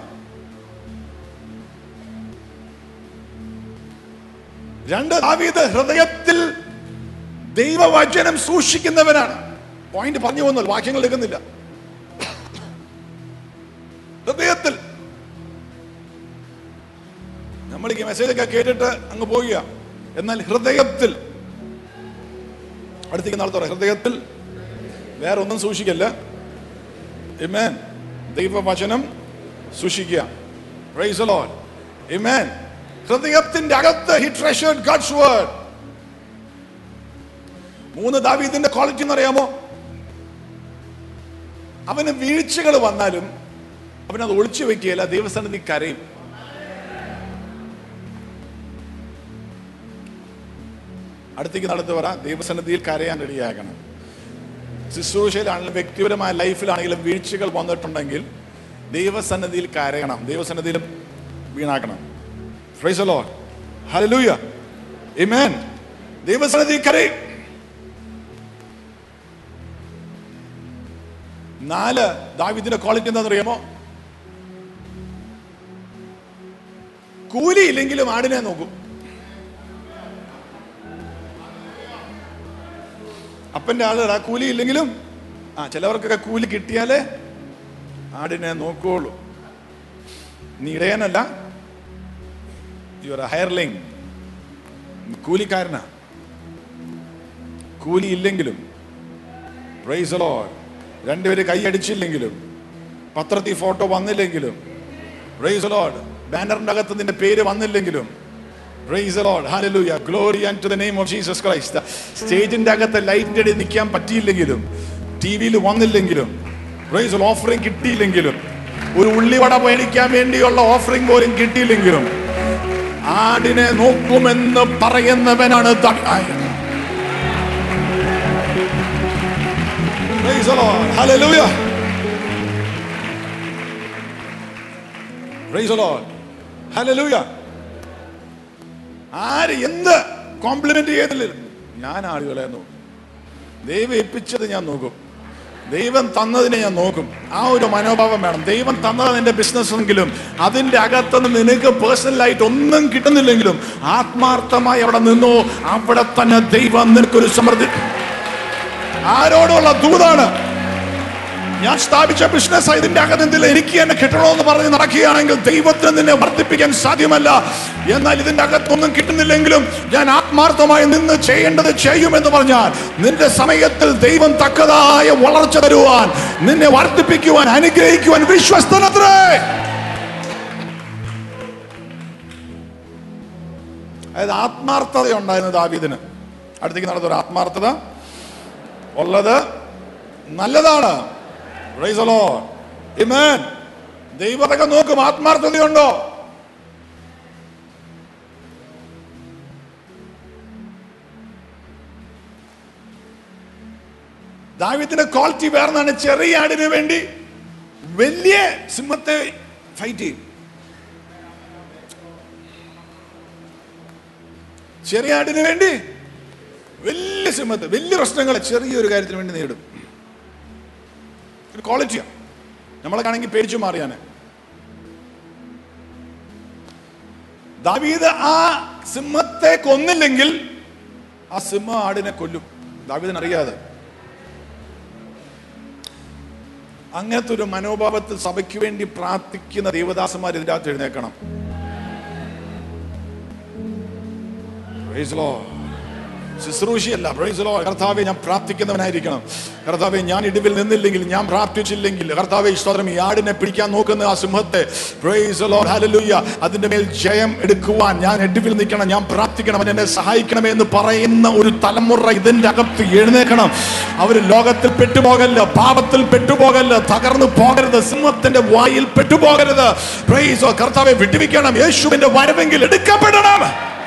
രണ്ട് ദാവീദ് ഹൃദയത്തിൽ ദൈവവചനം സൂക്ഷിക്കുന്നവനാണ് പോയിന്റ് പറഞ്ഞു പോകുന്നു വാക്യങ്ങൾ എടുക്കുന്നില്ല ഹൃദയത്തിൽ നമ്മൾ ഈ മെസ്സേജ് ഒക്കെ കേട്ടിട്ട് അങ്ങ് പോവുക എന്നാൽ ഹൃദയത്തിൽ അടുത്തേക്ക് നാളെ തുറ ഹൃദയത്തിൽ വേറെ ഒന്നും സൂക്ഷിക്കല്ല ഇമേൻ ദൈവവചനം സൂക്ഷിക്കുക പ്രൈസ് the Lord. Amen. ഹൃദയത്തിന്റെ അകത്ത് ഹി ട്രഷേർഡ് ഗഡ്സ് വേർഡ് മൂന്ന് ദാവീദിന്റെ ക്വാളിറ്റി എന്നറിയാമോ അവന് വീഴ്ചകൾ വന്നാലും അവനത് ഒളിച്ചു വെക്കുകയില്ല ദൈവസ്ഥാനത്തിൽ കരയും അടുത്തേക്ക് നടത്തു പറ ദൈവസന്നിധിയിൽ കരയാൻ റെഡിയാക്കണം ശുശ്രൂഷയിലാണെങ്കിലും വ്യക്തിപരമായ ലൈഫിലാണെങ്കിലും വീഴ്ചകൾ വന്നിട്ടുണ്ടെങ്കിൽ ദൈവസന്നിധിയിൽ കരയണം ദൈവസന്നിധിയിലും വീണാക്കണം Praise the Lord. Hallelujah. Amen. ദൈവസന്നിധിയിൽ കരയും നാല് ദാവിദിന്റെ ക്വാളിറ്റി എന്താണെന്നറിയാമോ കൂലി ഇല്ലെങ്കിലും ആടിനെ നോക്കും അപ്പന്റെ ആളുകളാ കൂലി ഇല്ലെങ്കിലും ആ ചിലവർക്കൊക്കെ കൂലി കിട്ടിയാലേ ആടിനെ നോക്കുകയുള്ളൂ നീ ഇടയനല്ല യുവർ ഹയർലിംഗ് കൂലിക്കാരനാ കൂലി ഇല്ലെങ്കിലും പ്രൈസ് ലോഡ് രണ്ടുപേര് കൈയടിച്ചില്ലെങ്കിലും പത്രത്തിൽ ഫോട്ടോ വന്നില്ലെങ്കിലും പ്രൈസ് ലോഡ് ബാനറിന്റെ അകത്ത് നിന്റെ പേര് വന്നില്ലെങ്കിലും praise Lord hallelujah glory and to the name of Jesus Christ സ്റ്റേജിന്റെ അകത്ത് ലൈറ്റിന്റെ ഇടയിൽ നിൽക്കാൻ പറ്റിയില്ലെങ്കിലും ടി വിയിൽ വന്നില്ലെങ്കിലും പ്രൈസ് ഓഫറിംഗ് കിട്ടിയില്ലെങ്കിലും ഒരു ഉള്ളിവട മേടിക്കാൻ വേണ്ടിയുള്ള ഓഫറിംഗ് പോലും കിട്ടിയില്ലെങ്കിലും ആടിനെ നോക്കുമെന്ന് പറയുന്നവനാണ് ദ- ആ, Praise the Lord. Hallelujah. Praise the Lord. Hallelujah. ആര് എന്ത് കോംപ്ലിമെന്റ് ചെയ്തില്ല ഞാൻ ആളുകളെ നോക്കും ദൈവം ഏൽപ്പിച്ചത് ഞാൻ നോക്കും ദൈവം തന്നതിനെ ഞാൻ നോക്കും ആ ഒരു മനോഭാവം വേണം ദൈവം തന്നത് നിന്റെ ബിസിനസ് എങ്കിലും അതിന്റെ അകത്തുനിന്ന് നിനക്ക് പേഴ്സണലായിട്ട് ഒന്നും കിട്ടുന്നില്ലെങ്കിലും ആത്മാർത്ഥമായി അവിടെ നിന്നോ അവിടെ തന്നെ ദൈവം നിനക്കൊരു സമൃദ്ധി ആരോടുള്ള ദൂതാണ് ഞാൻ സ്ഥാപിച്ച ബിസിനസ് ഇതിന്റെ അകത്തിൽ എനിക്ക് തന്നെ കിട്ടണമെന്ന് പറഞ്ഞ് നടക്കുകയാണെങ്കിൽ ദൈവത്തിന് നിന്നെ വർദ്ധിപ്പിക്കാൻ സാധ്യമല്ല എന്നാൽ ഇതിന്റെ അകത്തൊന്നും കിട്ടുന്നില്ലെങ്കിലും ഞാൻ ആത്മാർത്ഥമായി നിന്ന് ചെയ്യേണ്ടത് ചെയ്യുമെന്ന് പറഞ്ഞാൽ നിന്റെ സമയത്തിൽ ദൈവം തക്കതായ വളർച്ച തരുവാൻ നിന്നെ വർദ്ധിപ്പിക്കുവാൻ അനുഗ്രഹിക്കുവാൻ വിശ്വസ്തനത്രേ അതായത് ആത്മാർത്ഥത ഉണ്ടായിരുന്നു ദാവീദിന് അടുത്തേക്ക് നടന്ന ഒരു ആത്മാർത്ഥത ഉള്ളത് നല്ലതാണ് Praise the Lord. Amen. ദൈവത്തൊക്കെ നോക്കും ആത്മാർത്ഥതയുണ്ടോ ദാവിത്തിന്റെ ക്വാളിറ്റി വേറെന്നാണ് ചെറിയ ആടിന് വേണ്ടി വലിയ സിംഹത്തെ ഫൈറ്റ് ചെയ്യും ചെറിയ ആടിന് വേണ്ടി വലിയ സിംഹത്തെ വലിയ പ്രശ്നങ്ങളെ ചെറിയൊരു കാര്യത്തിന് വേണ്ടി നേരിടും ഒരു ക്വാളിറ്റിയാണ് നമ്മളെ കാണെങ്കിൽ പേടിച്ചു മാറിയാന് ദാവീദ് ആ സിംഹത്തെ കൊന്നില്ലെങ്കിൽ ആ സിംഹം ആടിനെ കൊല്ലും ദാവീദിന് അറിയാതെ അങ്ങനത്തെ ഒരു മനോഭാവത്തിൽ സഭയ്ക്ക് വേണ്ടി പ്രാർത്ഥിക്കുന്ന ദേവദാസന്മാർ ഇതിൻ്റെ അകത്ത് എഴുന്നേക്കണം Praise the Lord. ശുശ്രൂഷയല്ല പ്രൈസ് ലോ കർത്താവെ ഞാൻ പ്രാർത്ഥിക്കുന്നവനായിരിക്കണം കർത്താവെ ഞാൻ ഇടിവിൽ നിന്നില്ലെങ്കിൽ ഞാൻ പ്രാർത്ഥിച്ചില്ലെങ്കിൽ കർത്താവെ സ്തോത്രം ഈ ആടിനെ പിടിക്കാൻ നോക്കുന്ന ആ സിംഹത്തെ പ്രൈസ് ലോ ഹല്ലേലൂയ അതിന്റെ മേൽ ജയം എടുക്കുവാൻ ഞാൻ ഇടിവിൽ നിൽക്കണം ഞാൻ പ്രാർത്ഥിക്കണം അവൻ എന്നെ സഹായിക്കണമേ എന്ന് പറയുന്ന ഒരു തലമുറ ഇതിന്റെ അകത്ത് എഴുന്നേക്കണം അവർ ലോകത്തിൽ പെട്ടുപോകല്ല പാപത്തിൽ പെട്ടുപോകല്ല തകർന്നു പോകരുത് സിംഹത്തിന്റെ വായിൽ പെട്ടുപോകരുത് പ്രൈസ് കർത്താവെ വിട്ടുവിക്കണം യേശുവിന്റെ വരവെങ്കിൽ എടുക്കപ്പെടണം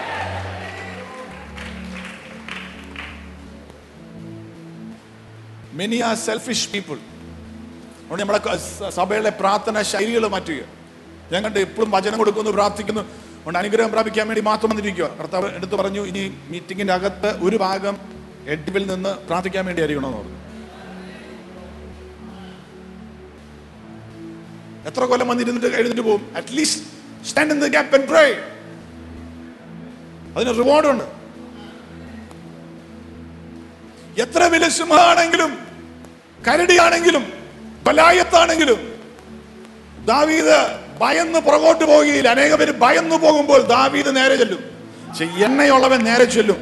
മെനി ആർ സെൽഫിഷ് പീപ്പിൾ അതുകൊണ്ട് നമ്മുടെ ക- സ- സഭയിലെ പ്രാർത്ഥന ശൈലികൾ മാറ്റുക ഞാൻ കണ്ട് എപ്പോഴും വചനം കൊടുക്കുന്നു പ്രാർത്ഥിക്കുന്നു അതുകൊണ്ട് അനുഗ്രഹം പ്രാപിക്കാൻ വേണ്ടി മാത്രം വന്നിരിക്കുക കർത്താവ് എടുത്തു പറഞ്ഞു ഇനി മീറ്റിംഗിന്റെ അകത്ത് ഒരു ഭാഗം എഡിബിൽ നിന്ന് പ്രാർത്ഥിക്കാൻ വേണ്ടി ആയിരിക്കണമെന്ന് പറഞ്ഞു എത്ര കൊല്ലം വന്നിരുന്നിട്ട് എഴുന്നിട്ട് പോകും at least stand in the gap and pray അതിന് റിവാർഡുണ്ട് എത്ര വലിയ സിംഹമാണെങ്കിലും കരടിയാണെങ്കിലും ബലായത്താണെങ്കിലും ദാവീദ് ഭയന്ന് പുറകോട്ട് പോകുകയില്ല അനേക പേര് ഭയന്നു പോകുമ്പോൾ ദാവീദ് നേരെ ചെല്ലും പക്ഷെ എണ്ണയുള്ളവൻ നേരെ ചെല്ലും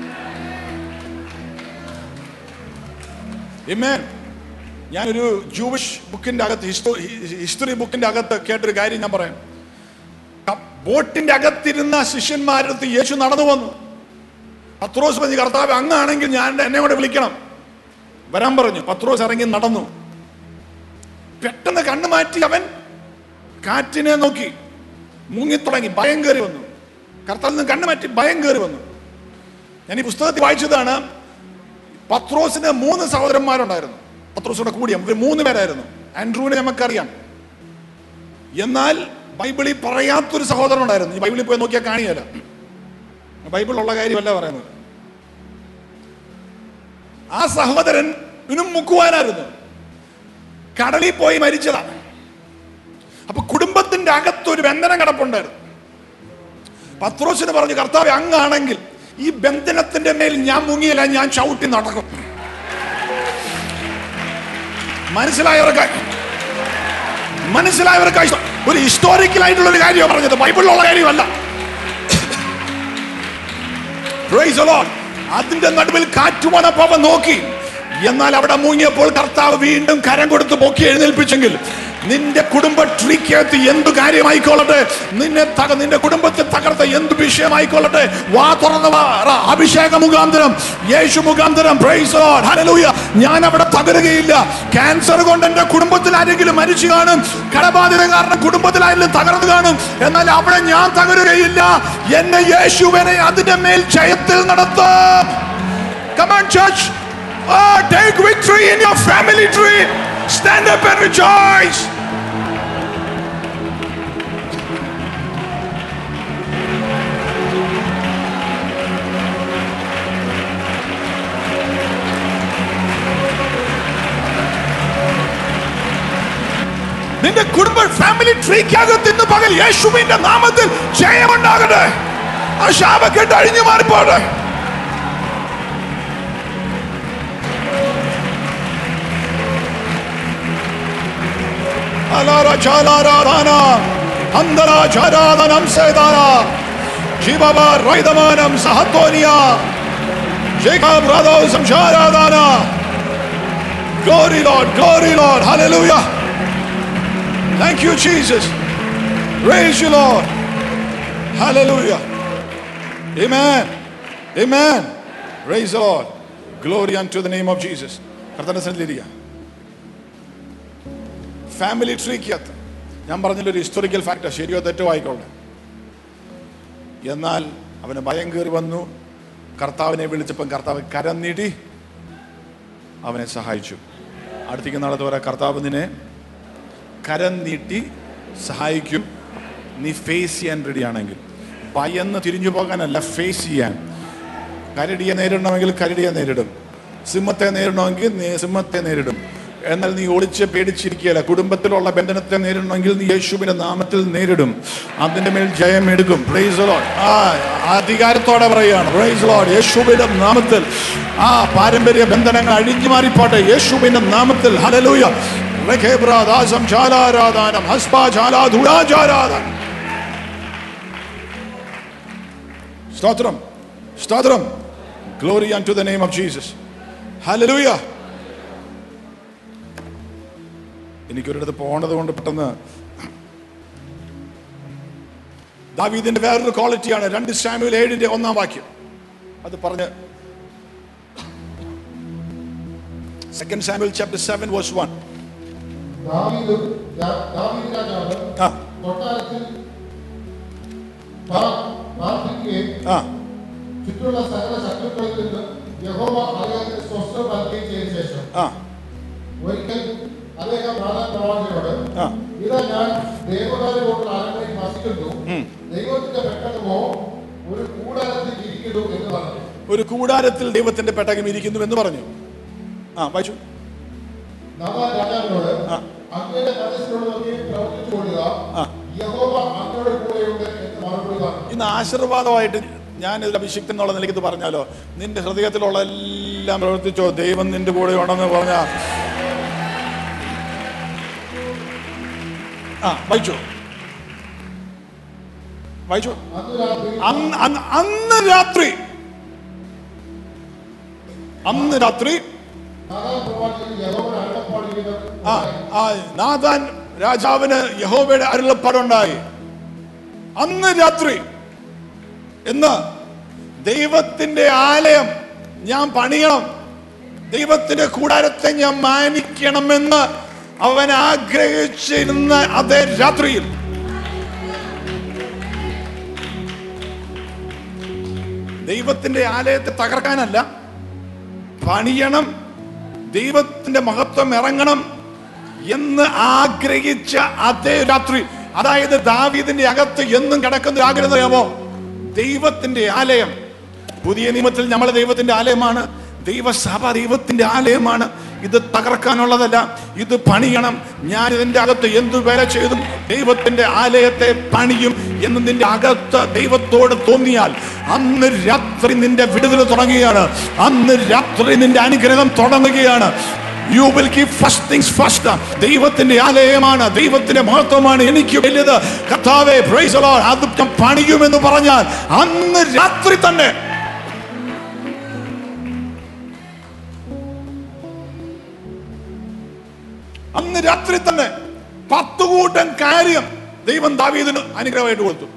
Amen. ഞാനൊരു ജൂവിഷ് ബുക്കിന്റെ അകത്ത് ഹിസ്റ്ററി ബുക്കിന്റെ അകത്ത് കേട്ടൊരു കാര്യം ഞാൻ പറയാം ക- ബോട്ടിന്റെ അകത്തിരുന്ന ശിഷ്യന്മാരടുത്ത് യേശു നടന്നു വന്നു പത്രോസ് പറഞ്ഞു കർത്താവ് അങ്ങാണെങ്കിൽ ഞാൻ എന്നെ കൂടെ വിളിക്കണം വരാൻ പറഞ്ഞു പത്രോസ് ഇറങ്ങി നടന്നു പെട്ടെന്ന് കണ്ണു മാറ്റി അവൻ കാറ്റിനെ നോക്കി മുങ്ങിത്തുടങ്ങി ഭയം കയറി വന്നു കർത്താവിൽ നിന്ന് കണ്ണു മാറ്റി ഭയം കയറി വന്നു ഞാൻ ഈ പുസ്തകത്തിൽ വായിച്ചതാണ് പത്രോസിന് മൂന്ന് സഹോദരന്മാരുണ്ടായിരുന്നു പത്രോസിന്റെ കൂടിയ ഇവർ മൂന്ന് പേരായിരുന്നു ആൻഡ്രൂവിനെ നമുക്കറിയാം എന്നാൽ ബൈബിളിൽ പറയാത്തൊരു സഹോദരൻ ഉണ്ടായിരുന്നു ഈ ബൈബിളിൽ പോയി നോക്കിയാൽ കാണിയല്ല ബൈബിളുള്ള കാര്യമല്ല പറയുന്നത് ആ സഹോദരൻ ഇനും മുക്കുവാനായിരുന്നു കടലിൽ പോയി മരിച്ചതാണ് അപ്പൊ കുടുംബത്തിന്റെ അകത്തൊരു ബന്ധനം കിടപ്പുണ്ടായിരുന്നു പത്രോസിന് പറഞ്ഞു കർത്താവ് അങ്ങാണെങ്കിൽ ഈ ബന്ധനത്തിന്റെ മേൽ ഞാൻ മുങ്ങിയില്ല ഞാൻ ചവിട്ടി നടക്കും മനസ്സിലായവർക്ക് മനസ്സിലായവർക്ക് ഒരു ഹിസ്റ്റോറിക്കൽ ആയിട്ടുള്ള ഒരു കാര്യമാണ് പറഞ്ഞത് ബൈബിളിലുള്ള കാര്യമല്ല Praise the Lord. അതിന്റെ നടുവിൽ കാറ്റ് വന്നപ്പോ അവൻ നോക്കി എന്നാൽ അവിടെ മുങ്ങിയപ്പോൾ കർത്താവ് വീണ്ടും കരം കൊടുത്ത് പൊക്കി എഴുന്നേൽപ്പിച്ചെങ്കിൽ നിന്റെ കുടുംബ ട്രീക്കകത്ത് എന്ത് കാര്യമായിക്കൊള്ളട്ടെ നിന്നെ തക നിന്റെ കുടുംബത്തെ തകർത്ത എന്ത് വിഷയമായിക്കൊള്ളട്ടെ വാ തുറന്ന വാ, അഭിഷേക മുഖാന്തരം യേശു മുഖാന്തരം praise the Lord. Hallelujah. ഞാൻ അവിടെ തകരുകയില്ല ക്യാൻസർ കൊണ്ട് എന്റെ കുടുംബത്തിൽ ആരെങ്കിലും മരിച്ചു കാണും കടബാധിത കാരണം കുടുംബത്തിൽ ആരെങ്കിലും തകർന്നു കാണും എന്നാൽ അവിടെ ഞാൻ തകരുകയില്ല എന്നെ യേശുവിനെ അതിന്റെ മേൽ ജയത്തിൽ നടത്തും Come on, church. Oh, take victory in your family tree. Stand up and rejoice. നിന്റെ കുടുംബ ഫാമിലി ട്രീക്കകത്ത് ഇന്ന് പകൽ യേശുവിന്റെ നാമത്തിൽ ജയമുണ്ടാകട്ടെ ആ ശാപക്കെട്ട് അഴിഞ്ഞു മാറിപ്പോട്ടെ അലാരാചാരാരാധന അന്തരാചാരാധനം സേതാന ജീവവ റൈതമാനം സഹത്തോനിയ ജേക്കബ് റാദോ സംശാരാധന Glory Lord, glory Lord, hallelujah. Thank you, Jesus. Praise you, Lord. Hallelujah. Amen. Amen. Praise the Lord. Glory unto the name of Jesus. കർത്തന്റെ സന്നിധിയിലിരിക്കുക ഫാമിലി ട്രീക്കകത്ത് ഞാൻ പറഞ്ഞൊരു ഹിസ്റ്റോറിക്കൽ ഫാക്റ്റാ ശരിയോ തെറ്റോ ആയിക്കോട്ടെ എന്നാൽ അവന് ഭയം കയറി വന്നു കർത്താവിനെ വിളിച്ചപ്പം കർത്താവ് കരം നീട്ടി അവനെ സഹായിച്ചു അടുത്തേക്ക് നാളത്തെ പറയാം കർത്താവ് നിന്നെ കരം നീട്ടി സഹായിക്കും നീ ഫേസ് ചെയ്യാൻ റെഡിയാണെങ്കിൽ ഭയന്ന് തിരിഞ്ഞു പോകാനല്ല ഫേസ് ചെയ്യാൻ കരടിയെ നേരിടണമെങ്കിൽ കരടിയെ നേരിടും സിംഹത്തെ നേരിടണമെങ്കിൽ നേ- സിംഹത്തെ നേരിടും എന്നാൽ നീ ഒളിച്ച് പേടിച്ചിരിക്കുകയല്ല കുടുംബത്തിലുള്ള ബന്ധനത്തെ നേരിടണമെങ്കിൽ നീ യേശുവിന്റെ നാമത്തിൽ നേരിടും അതിന്റെ മേൽ ജയം എടുക്കും പ്രൈസ് ലോഡ് ആ അധികാരത്തോടെ പറയുകയാണ് പ്രൈസ് ലോഡ് യേശുവിന്റെ നാമത്തിൽ ആ പാരമ്പര്യ ബന്ധനങ്ങൾ അഴിഞ്ഞു മാറിപ്പോട്ടെ യേശുവിന്റെ നാമത്തിൽ ഹലലൂയ രഖേബ്രാദാസം ചാലാരാധാനം ഹസ്പാചാലാധുരാചാരാധനം സ്തോത്രം സ്തോത്രം glory to the name of Jesus hallelujah എനിക്കൊരിടത്ത് പോണത് കൊണ്ട് പെട്ടെന്ന് ദാവീദിന്റെ വേറൊരു ക്വാളിറ്റിയാണ് രണ്ട് സാമുവൽ ഏഴിന്റെ ഒന്നാം വാക്യം അത് പറഞ്ഞ് second Samuel chapter seven verse one ദാവീദും രാ- ദാവീദ് രാജാവ് ആ കൊട്ടാരത്തിൽ പാ- പ്രാർത്ഥിക്കുകയും ആ ചുറ്റുമുള്ള സകല ശത്രുക്കളിൽ നിന്ന് യഹോവ അദ്ദേഹത്തിന് സ്വസ്ഥത നൽകുകയും ചെയ്ത ശേഷം ആ ഒരിക്കൽ അദ്ദേഹം പ്രാധാന്യ പ്രവാചകനോട് ആ ഇതാ ഞാൻ ദേവകാലം അരങ്ങയിൽ വസിക്കുന്നു ദൈവത്തിന്റെ പെട്ടെന്നോ ഒരു കൂടാരത്തിൽ ഇരിക്കുന്നു എന്ന് പറഞ്ഞു ഒരു കൂടാരത്തിൽ ദൈവത്തിന്റെ പെട്ടകം ഇരിക്കുന്നു എന്ന് പറഞ്ഞു ആ വായിച്ചു നാദാൻ രാജാവിനോട് ആ. അങ്ങയുടെ മനസ്സിനോട് നോക്കി പ്രവർത്തിച്ചു കൊള്ളുക ആ. യഹോവ അങ്ങയുടെ കൂടെയുണ്ട് എന്ന് മറുപടി പറഞ്ഞു ഇന്ന് ആശീർവാദമായിട്ട് ഞാൻ ഇതിൽ അഭിഷിക്തൻ എന്നുള്ള നിലയ്ക്ക് ഇത് പറഞ്ഞാലോ നിന്റെ ഹൃദയത്തിലുള്ള എല്ലാം പ്രവർത്തിച്ചോ ദൈവം നിന്റെ കൂടെ ഉണ്ടെന്ന് പറഞ്ഞ ആ വായിച്ചു വായിച്ചു അന്ന് രാത്രി അന്ന് അന്ന് അന്ന് രാത്രി അന്ന് രാത്രി നാദാൻ പ്രവാചകൻ യഹോവയുടെ അരുളപ്പാടിയത് ആ ആ നാഥാൻ രാജാവിന് യഹോവയുടെ അരുളപ്പാടുണ്ടായി അന്ന് രാത്രി എന്ന് ദൈവത്തിന്റെ ആലയം ഞാൻ പണിയണം ദൈവത്തിന്റെ കൂടാരത്തെ ഞാൻ മാനിക്കണമെന്ന് അവൻ ആഗ്രഹിച്ചിരുന്ന അതേ രാത്രിയിൽ ദൈവത്തിന്റെ ആലയത്തെ തകർക്കാനല്ല പണിയണം ദൈവത്തിന്റെ മഹത്വം ഇറങ്ങണം എന്ന് ആഗ്രഹിച്ച അതേ രാത്രി അതായത് ദാവീദിന്റെ അകത്ത് എന്നും കിടക്കുന്ന ഒരു ആഗ്രഹം അറിയാമോ ദൈവത്തിന്റെ ആലയം പുതിയ നിയമത്തിൽ നമ്മൾ ദൈവത്തിന്റെ ആലയമാണ് ദൈവസഭ ദൈവത്തിന്റെ ആലയമാണ് ഇത് തകർക്കാനുള്ളതല്ല ഇത് പണിയണം ഞാൻ ഇതിന്റെ അകത്ത് എന്തു വേല ചെയ്തും ദൈവത്തിന്റെ ആലയത്തെ പണിയും എന്ന് നിന്റെ അകത്ത് ദൈവത്തോട് തോന്നിയാൽ അന്ന് രാത്രി നിന്റെ വിടുതൽ തുടങ്ങുകയാണ് അന്ന് രാത്രി നിന്റെ അനുഗ്രഹം തുടങ്ങുകയാണ് you will keep first things first ദൈവത്തിന്റെ ആലയമാണ് ദൈവത്തിന്റെ മഹത്വമാണ് എനിക്ക് വലുത് കർത്താവേ പ്രൈസ് ലോർഡ് അത് ഞാൻ പണിയുമെന്ന് പറഞ്ഞാൽ അന്ന് രാത്രി തന്നെ അന്ന് രാത്രി തന്നെ പത്ത് കൂട്ടം കാര്യം ദൈവം ദാവീദിന് അനുഗ്രഹമായിട്ട് കൊടുത്തു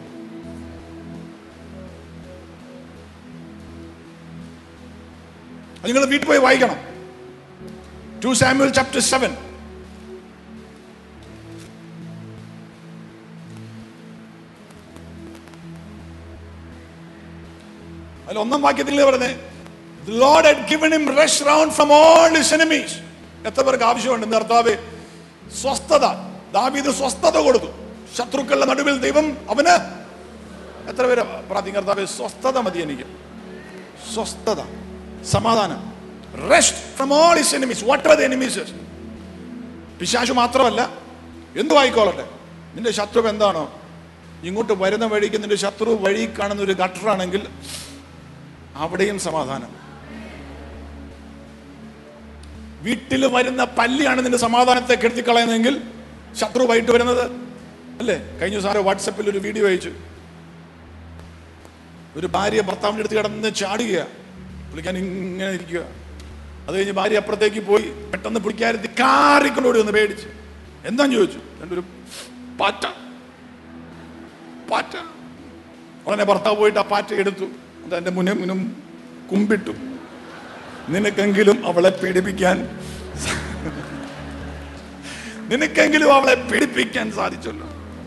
അത് നിങ്ങൾ വീട്ടിൽ പോയി വായിക്കണം ടു സാമുവൽ ചാപ്റ്റർ സെവൻ അതിൽ ഒന്നാം വാക്യത്തിൽ പറഞ്ഞേ Lord had given him rest round from all his enemies എത്ര പേർക്ക് ആവശ്യമുണ്ട് ഇന്ന് കർത്താവ് സ്വസ്ഥത ദാവീദ് സ്വസ്ഥത കൊടുത്തു ശത്രുക്കളുടെ നടുവിൽ ദൈവം അവന് എത്ര പേര് പ്രാർത്ഥിക്കും കർത്താവ് സ്വസ്ഥത മതി എനിക്ക് സ്വസ്ഥത സമാധാനം rest from all his enemies what are the enemies പിശാശു മാത്രമല്ല എന്തു ആയിക്കോളട്ടെ നിന്റെ ശത്രു എന്താണോ ഇങ്ങോട്ട് വരുന്ന വഴിക്ക് നിന്റെ ശത്രു വഴി കാണുന്ന ഒരു ഗട്ടറാണെങ്കിൽ അവിടെയും സമാധാനം വീട്ടിൽ വരുന്ന പല്ലിയാണ് നിന്റെ സമാധാനത്തെ കെടുത്തിക്കളയുന്നതെങ്കിൽ ശത്രു വൈകിട്ട് വരുന്നത് അല്ലേ കഴിഞ്ഞ ദിവസം ആരോ വാട്സപ്പിൽ ഒരു വീഡിയോ അയച്ചു ഒരു ഭാര്യ ഭർത്താവിൻ്റെ അടുത്ത് കിടന്ന് ചാടുക പുള്ളിക്കാൻ ഇങ്ങനെ ഇരിക്കുക അത് കഴിഞ്ഞ് ഭാര്യ അപ്പുറത്തേക്ക് പോയി പെട്ടെന്ന് പിടിക്കാരുത്തി കാറിക്കൊണ്ട് ഓടി വന്ന് പേടിച്ച് എന്താന്ന് ചോദിച്ചു രണ്ടൊരു പാറ്റ പാറ്റ ഉടനെ ഭർത്താവ് പോയിട്ട് ആ പാറ്റ എടുത്തു അത് എൻ്റെ മുന്നേ മുന്നും കുമ്പിട്ടു നിനക്കെങ്കിലും അവളെ പീഡിപ്പിക്കാൻ നിനക്കെങ്കിലും അവളെ പീഡിപ്പിക്കാൻ സാധിച്ചല്ലോ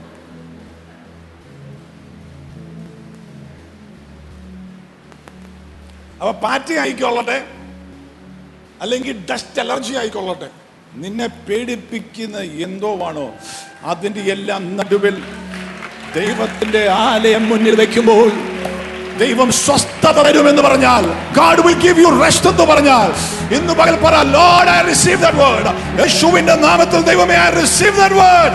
അപ്പൊ പാറ്റ ആയിക്കൊള്ളട്ടെ അല്ലെങ്കിൽ ഡസ്റ്റ് അലർജി ആയിക്കൊള്ളട്ടെ നിന്നെ പേടിപ്പിക്കുന്ന എന്തോ ആണോ അതിന്റെ എല്ലാം നടുവിൽ ദൈവത്തിന്റെ ആലയം മുന്നിൽ വെക്കുമ്പോൾ ദൈവം സ്വസ്ഥത തരുമെന്ന് പറഞ്ഞാൽ God will give you rest എന്ന് പറഞ്ഞാൽ ഇന്ന് പകൽ പറ Lord I receive that word യേശുവിന്റെ നാമത്തിൽ ദൈവമേ I receive that word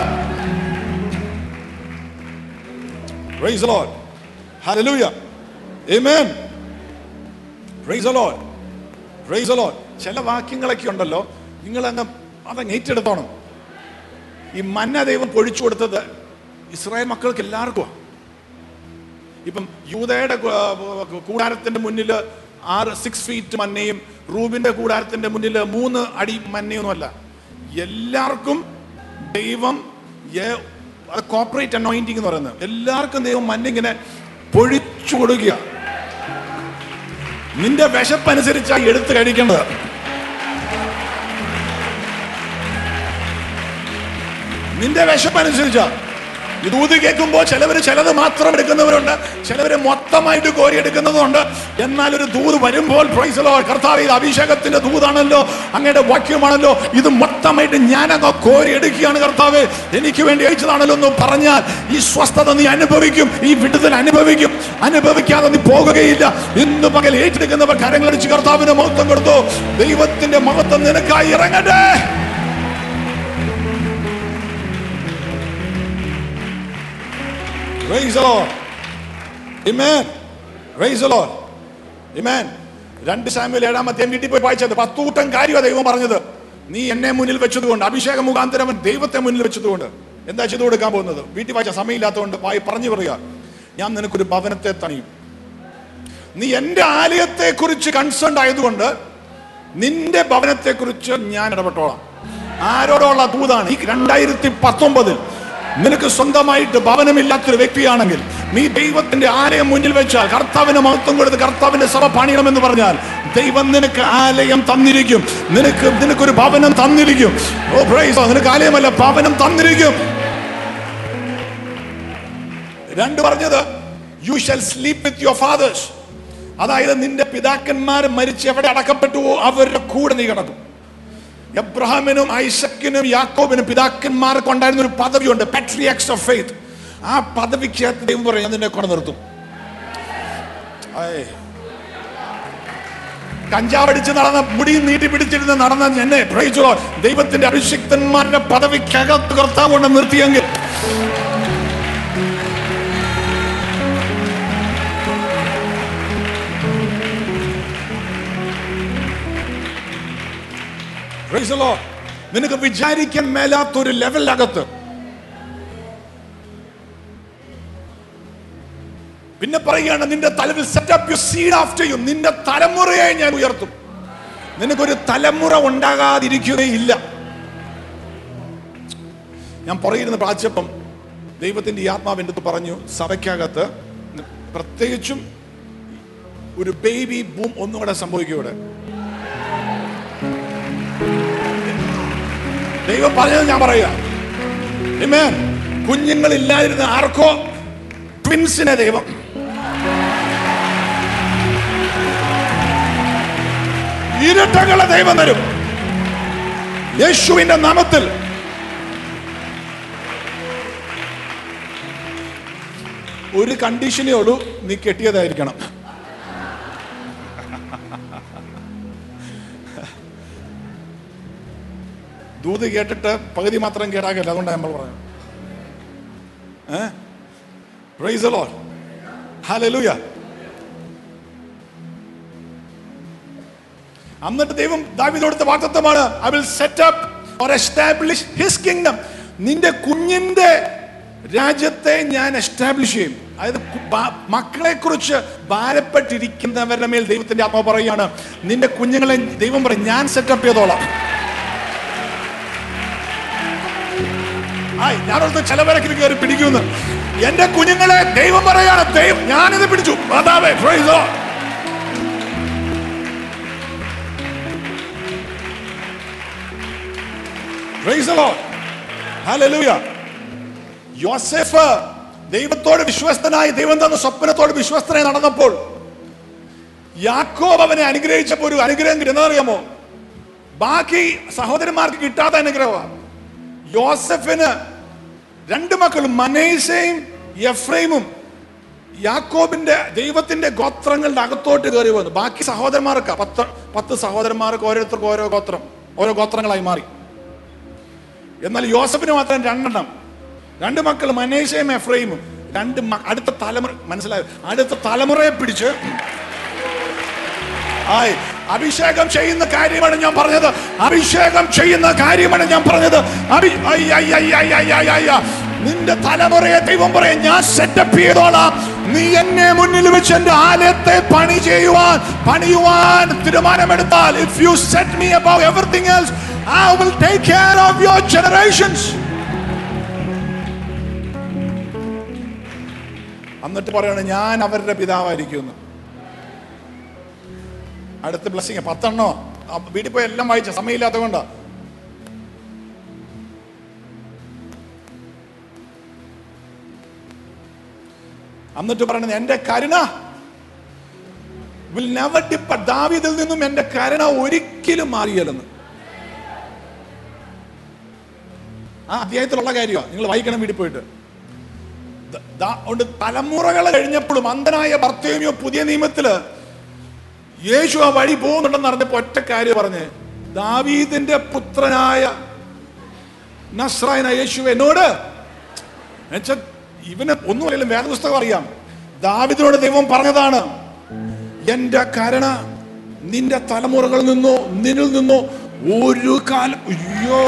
praise the Lord hallelujah amen praise the Lord praise the Lord ചില വാക്യങ്ങളൊക്കെ ഉണ്ടല്ലോ നിങ്ങൾ അങ്ങ് അതങ്ങ് ഏറ്റെടുത്തോണം ഈ മന്ന ദൈവം പൊഴിച്ചു കൊടുത്തത് ഇസ്രായേൽ മക്കൾക്ക് എല്ലാവർക്കും ഇപ്പം യൂതയുടെ കു- കൂടാരത്തിന്റെ മുന്നിൽ ആറ് സിക്സ് ഫീറ്റ് മന്നയും റൂബിന്റെ കൂടാരത്തിന്റെ മുന്നിൽ മൂന്ന് അടി മന്നയൊന്നുമല്ല എല്ലാവർക്കും ദൈവം കോപ്പറേറ്റ് അനോയിന്റിങ് എന്ന് പറയുന്നത് എല്ലാവർക്കും ദൈവം മന്ന ഇങ്ങനെ പൊഴിച്ചു കൊടുക്കുക നിന്റെ വിശപ്പനുസരിച്ചാണ് എടുത്ത് കഴിക്കേണ്ടത് നിന്റെ വിശപ്പനുസരിച്ചാ ഇത് ഊതി കേൾക്കുമ്പോൾ ചിലവര് ചിലത് മാത്രം എടുക്കുന്നവരുണ്ട് ചിലവര് മൊത്തമായിട്ട് കോരി എടുക്കുന്നതുണ്ട് എന്നാൽ ഒരു ദൂത് വരുമ്പോൾ പ്രൈസ് ലോ കർത്താവ് ഇത് അഭിഷേകത്തിന്റെ ദൂതാണല്ലോ അങ്ങയുടെ വാക്യമാണല്ലോ ഇത് മൊത്തമായിട്ട് ഞാനങ്ങ് കോരി എടുക്കുകയാണ് കർത്താവ് എനിക്ക് വേണ്ടി അയച്ചതാണല്ലോ എന്ന് പറഞ്ഞാൽ ഈ സ്വസ്ഥത നീ അനുഭവിക്കും ഈ വിടുതൽ അനുഭവിക്കും അനുഭവിക്കാതെ നീ പോകുകയില്ല ഇന്ന് പകൽ ഏറ്റെടുക്കുന്നവർ കരങ്ങളടിച്ച് കർത്താവിന് മഹത്വം കൊടുത്തു ദൈവത്തിന്റെ മഹത്വം നിനക്കായി ഇറങ്ങട്ടെ Praise the Lord. Amen. Praise the Lord. Amen. രണ്ട് സാമ്യൽ ഏഴാമത്തെ വീട്ടിൽ പോയി വായിച്ചത് പത്തൂട്ടം കാര്യമാണ് ദൈവം പറഞ്ഞത് നീ എന്നെ മുന്നിൽ വെച്ചതുകൊണ്ട് അഭിഷേക മുഖാന്തരം അവൻ ദൈവത്തെ മുന്നിൽ വെച്ചതുകൊണ്ട് എന്താ ചെയ്തു കൊടുക്കാൻ പോകുന്നത് വീട്ടിൽ വായിച്ച സമയമില്ലാത്തതുകൊണ്ട് വായി പറഞ്ഞു പറയുക ഞാൻ നിനക്കൊരു ഭവനത്തെ തണിയും നീ എന്റെ ആലയത്തെ കുറിച്ച് കൺസേൺ ആയതുകൊണ്ട് നിന്റെ ഭവനത്തെ കുറിച്ച് ഞാൻ ഇടപെട്ടോളാം ആരോടുള്ള ദൂതാണ് ഈ രണ്ടായിരത്തി പത്തൊമ്പതിൽ നിനക്ക് സ്വന്തമായിട്ട് ഭവനമില്ലാത്തൊരു വ്യക്തിയാണെങ്കിൽ നീ ദൈവത്തിന്റെ ആലയം മുന്നിൽ വെച്ചാൽ കർത്താവിന് മഹത്വം കൊടുത്ത് കർത്താവിന്റെ സഭ പണിയണമെന്ന് പറഞ്ഞാൽ ദൈവം നിനക്ക് ആലയം തന്നിരിക്കും നിനക്ക് നിനക്കൊരു ഭവനം തന്നിരിക്കും ഓ പ്രൈസ് നിനക്ക് ആലയമല്ല ഭവനം തന്നിരിക്കും രണ്ട് പറഞ്ഞത് you shall sleep with your fathers അതായത് നിന്റെ പിതാക്കന്മാർ മരിച്ച് എവിടെ അടക്കപ്പെട്ടുവോ അവരുടെ കൂടെ നീ കിടക്കും എബ്രഹാമിനും ഐസക്കിനും യാക്കോബിനും പിതാക്കന്മാർക്ക് ഉണ്ടായിരുന്ന ഒരു പദവിയുണ്ട് പാട്രിയാക്സ് ഓഫ് ഫെയ്ത്ത് ആ പദവിക്ക് ദൈവം പറയും ഞാൻ നിന്നെ കൊണ്ട് നിർത്തും ആയ്. കഞ്ചാവടിച്ച് നടന്ന മുടി നീട്ടി പിടിച്ചിരുന്ന് നടന്ന എന്നെ പ്രയിച്ചോ ദൈവത്തിന്റെ അഭിഷിക്തന്മാരുടെ പദവിക്കകത്ത് കർത്താവ് കൊണ്ട് നിർത്തിയെങ്കിൽ Praise the Lord. നിനക്ക് വിചാരിക്കാൻ മേലാത്തൊരു ലെവലിനകത്ത് പിന്നെ പറയുകയാണ് നിന്റെ തലവിൽ set up you seed after you നിന്റെ തലമുറയെ ഞാൻ ഉയർത്തും നിനക്കൊരു തലമുറ ഉണ്ടാകാതിരിക്കുകയില്ല ഞാൻ പറയുന്ന പ്രാച്യപ്പം ദൈവത്തിന്റെ ഈ ആത്മാവിൻ്റെ അടുത്ത് പറഞ്ഞു സഭയ്ക്കകത്ത് പ്രത്യേകിച്ചും ഒരു ബേബി ബൂം ഒന്നും കൂടെ സംഭവിക്കും ഇവിടെ ദൈവം പറഞ്ഞത് ഞാൻ പറയാ Amen. കുഞ്ഞുങ്ങളില്ലാതിരുന്ന ആർക്കോ ട്വിൻസിനെ ദൈവം ഇരട്ടകളെ ദൈവം തരും യേശുവിന്റെ നാമത്തിൽ ഒരു കണ്ടീഷനേ ഉള്ളൂ നീ കെട്ടിയതായിരിക്കണം ദൂത് കേട്ടിട്ട് പകുതി മാത്രം കേടാക്കില്ല അതുകൊണ്ടാണ് നമ്മൾ പറഞ്ഞു ഏ പ്രൈസ് ലോഡ് ഹല്ലേലൂയ എന്നിട്ട് ദൈവം ദാവീദോടുത്ത വാക്തത്വമാണ് I will set up or establish his kingdom നിന്റെ കുഞ്ഞിന്റെ രാജ്യത്തെ ഞാൻ എസ്റ്റാബ്ലിഷ് ചെയ്യും അതായത് മക്കളെ കുറിച്ച് ഭാരപ്പെട്ടിരിക്കുന്നവരുടെ മേൽ ദൈവത്തിന്റെ ആത്മാവ് പറയുകയാണ് നിന്റെ കുഞ്ഞുങ്ങളെ ദൈവം പറയും ഞാൻ സെറ്റപ്പ് ചെയ്തോളാം ആയി ഞാനോർത്ത് ചിലവരൊക്കെ ഇത് കയറി പിടിക്കുന്നു എന്റെ കുഞ്ഞുങ്ങളെ ദൈവം പറയാണ് ദൈവം ഞാനിത് പിടിച്ചു മാതാവേ praise the Lord. Praise the Lord. Hallelujah. യോസെഫ് ദൈവത്തോട് വിശ്വസ്തനായി ദൈവം തന്ന സ്വപ്നത്തോട് വിശ്വസ്തനായി നടന്നപ്പോൾ യാക്കോബ് അവനെ അനുഗ്രഹിച്ചപ്പോൾ ഒരു അനുഗ്രഹം കിട്ടുന്നതറിയാമോ ബാക്കി സഹോദരന്മാർക്ക് കിട്ടാത്ത അനുഗ്രഹമാണ് യോസഫിന് രണ്ട് മക്കളും മനേസയും എഫ്രൈമും യാക്കോബിന്റെ ദൈവത്തിന്റെ ഗോത്രങ്ങളുടെ അകത്തോട്ട് കയറി വന്നു ബാക്കി സഹോദരന്മാർക്ക് പത്ത് പത്ത് സഹോദരന്മാർക്ക് ഓരോരുത്തർക്ക് ഓരോ ഗോത്രം ഓരോ ഗോത്രങ്ങളായി മാറി എന്നാൽ യോസഫിന് മാത്രം രണ്ടെണ്ണം രണ്ട് മക്കൾ മനേശയും എഫ്രൈമും രണ്ട് മ- അടുത്ത തലമുറ മനസ്സിലായോ അടുത്ത തലമുറയെ പിടിച്ച് ആയി അഭിഷേകം ചെയ്യുന്ന കാര്യമാണ് ഞാൻ പറഞ്ഞത് അഭിഷേകം ചെയ്യുന്ന കാര്യമാണ് ഞാൻ പറഞ്ഞത് അഭി ഐ, ഐ, ഐ, ഐ, ഐ, ഐ, ഐ, ഐ. നിന്റെ തലമുറയെ ദൈവം പറയും ഞാൻ സെറ്റപ്പ് ചെയ്തോളാം നീ എന്നെ മുന്നിൽ വെച്ച് എന്റെ ആലയത്തെ പണി ചെയ്യുവാൻ പണിയുവാൻ തീരുമാനമെടുത്താൽ if you set me about everything else I will take care of your generations എന്നിട്ട് പറയാണ് ഞാൻ അവരുടെ പിതാവായിരിക്കുന്നു അടുത്ത ബ്ലസ്സിങ് പത്തെണ്ണോ ആ, വീട്ടിൽ പോയി എല്ലാം വായിച്ച സമയമില്ലാത്തത് കൊണ്ടാ എന്നിട്ട് പറയണത് എന്റെ കരുണ വിൽ നെവർ ഡിപ്പ ദാവീദിൽ നിന്നും എന്റെ കരുണ ഒരിക്കലും മാറിയല്ലെന്ന് ആ അധ്യായത്തിലുള്ള കാര്യമാണ് നിങ്ങൾ വായിക്കണം വീട്ടിൽ പോയിട്ട് ദ- ദാ- അതുകൊണ്ട് തലമുറകൾ കഴിഞ്ഞപ്പോഴും അന്ധനായ ഭർത്തേമിയോ പുതിയ നിയമത്തില് യേശു ആ വഴി പോകുന്നുണ്ടെന്ന് അറിഞ്ഞപ്പോ ഒറ്റ കാര്യം പറഞ്ഞ് ദാവീദിന്റെ പുത്രനായ നസ്രായന യേശു എന്നോട് എന്നുവെച്ചാ ഇവന് ഒന്നുമല്ലെങ്കിലും വേദപുസ്തകം അറിയാം ദാവിദിനോട് ദൈവം പറഞ്ഞതാണ് എന്റെ കരുണ നിന്റെ തലമുറകളിൽ നിന്നോ നിന്നിൽ നിന്നോ ഒരു കാലം അയ്യോ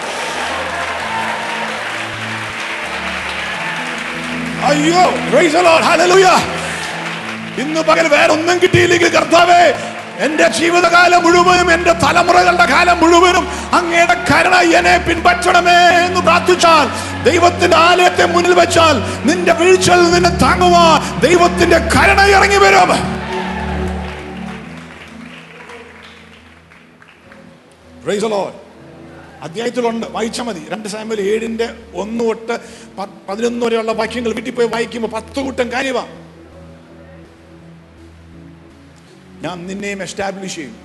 അയ്യോ praise the Lord. Hallelujah. ഇന്ന് പകൽ വേറെ ഒന്നും കിട്ടിയില്ലെങ്കിൽ കർത്താവേ എന്റെ ജീവിതകാലം മുഴുവനും എന്റെ തലമുറകളുടെ കാലം മുഴുവനും അങ്ങയുടെ കരുണ എന്നെ പിൻപറ്റണമേ എന്ന് പ്രാർത്ഥിച്ചാൽ ദൈവത്തിന്റെ ആലയത്തെ മുന്നിൽ വെച്ചാൽ നിന്റെ വീഴ്ചയിൽ നിന്നെ താങ്ങുവാ ദൈവത്തിന്റെ കരുണ ഇറങ്ങി വരും Praise the Lord. അധ്യായത്തിലുണ്ട് വായിച്ചാൽ മതി രണ്ട് സാമ്പിൾ ഏഴിന്റെ ഒന്ന് തൊട്ട് പ- പതിനൊന്ന് വരെയുള്ള വാക്യങ്ങൾ വീട്ടിൽ പോയി വായിക്കുമ്പോൾ പത്ത് കൂട്ടം കാര്യമാണ് ഞാൻ നിന്നെയും എസ്റ്റാബ്ലിഷ് ചെയ്യും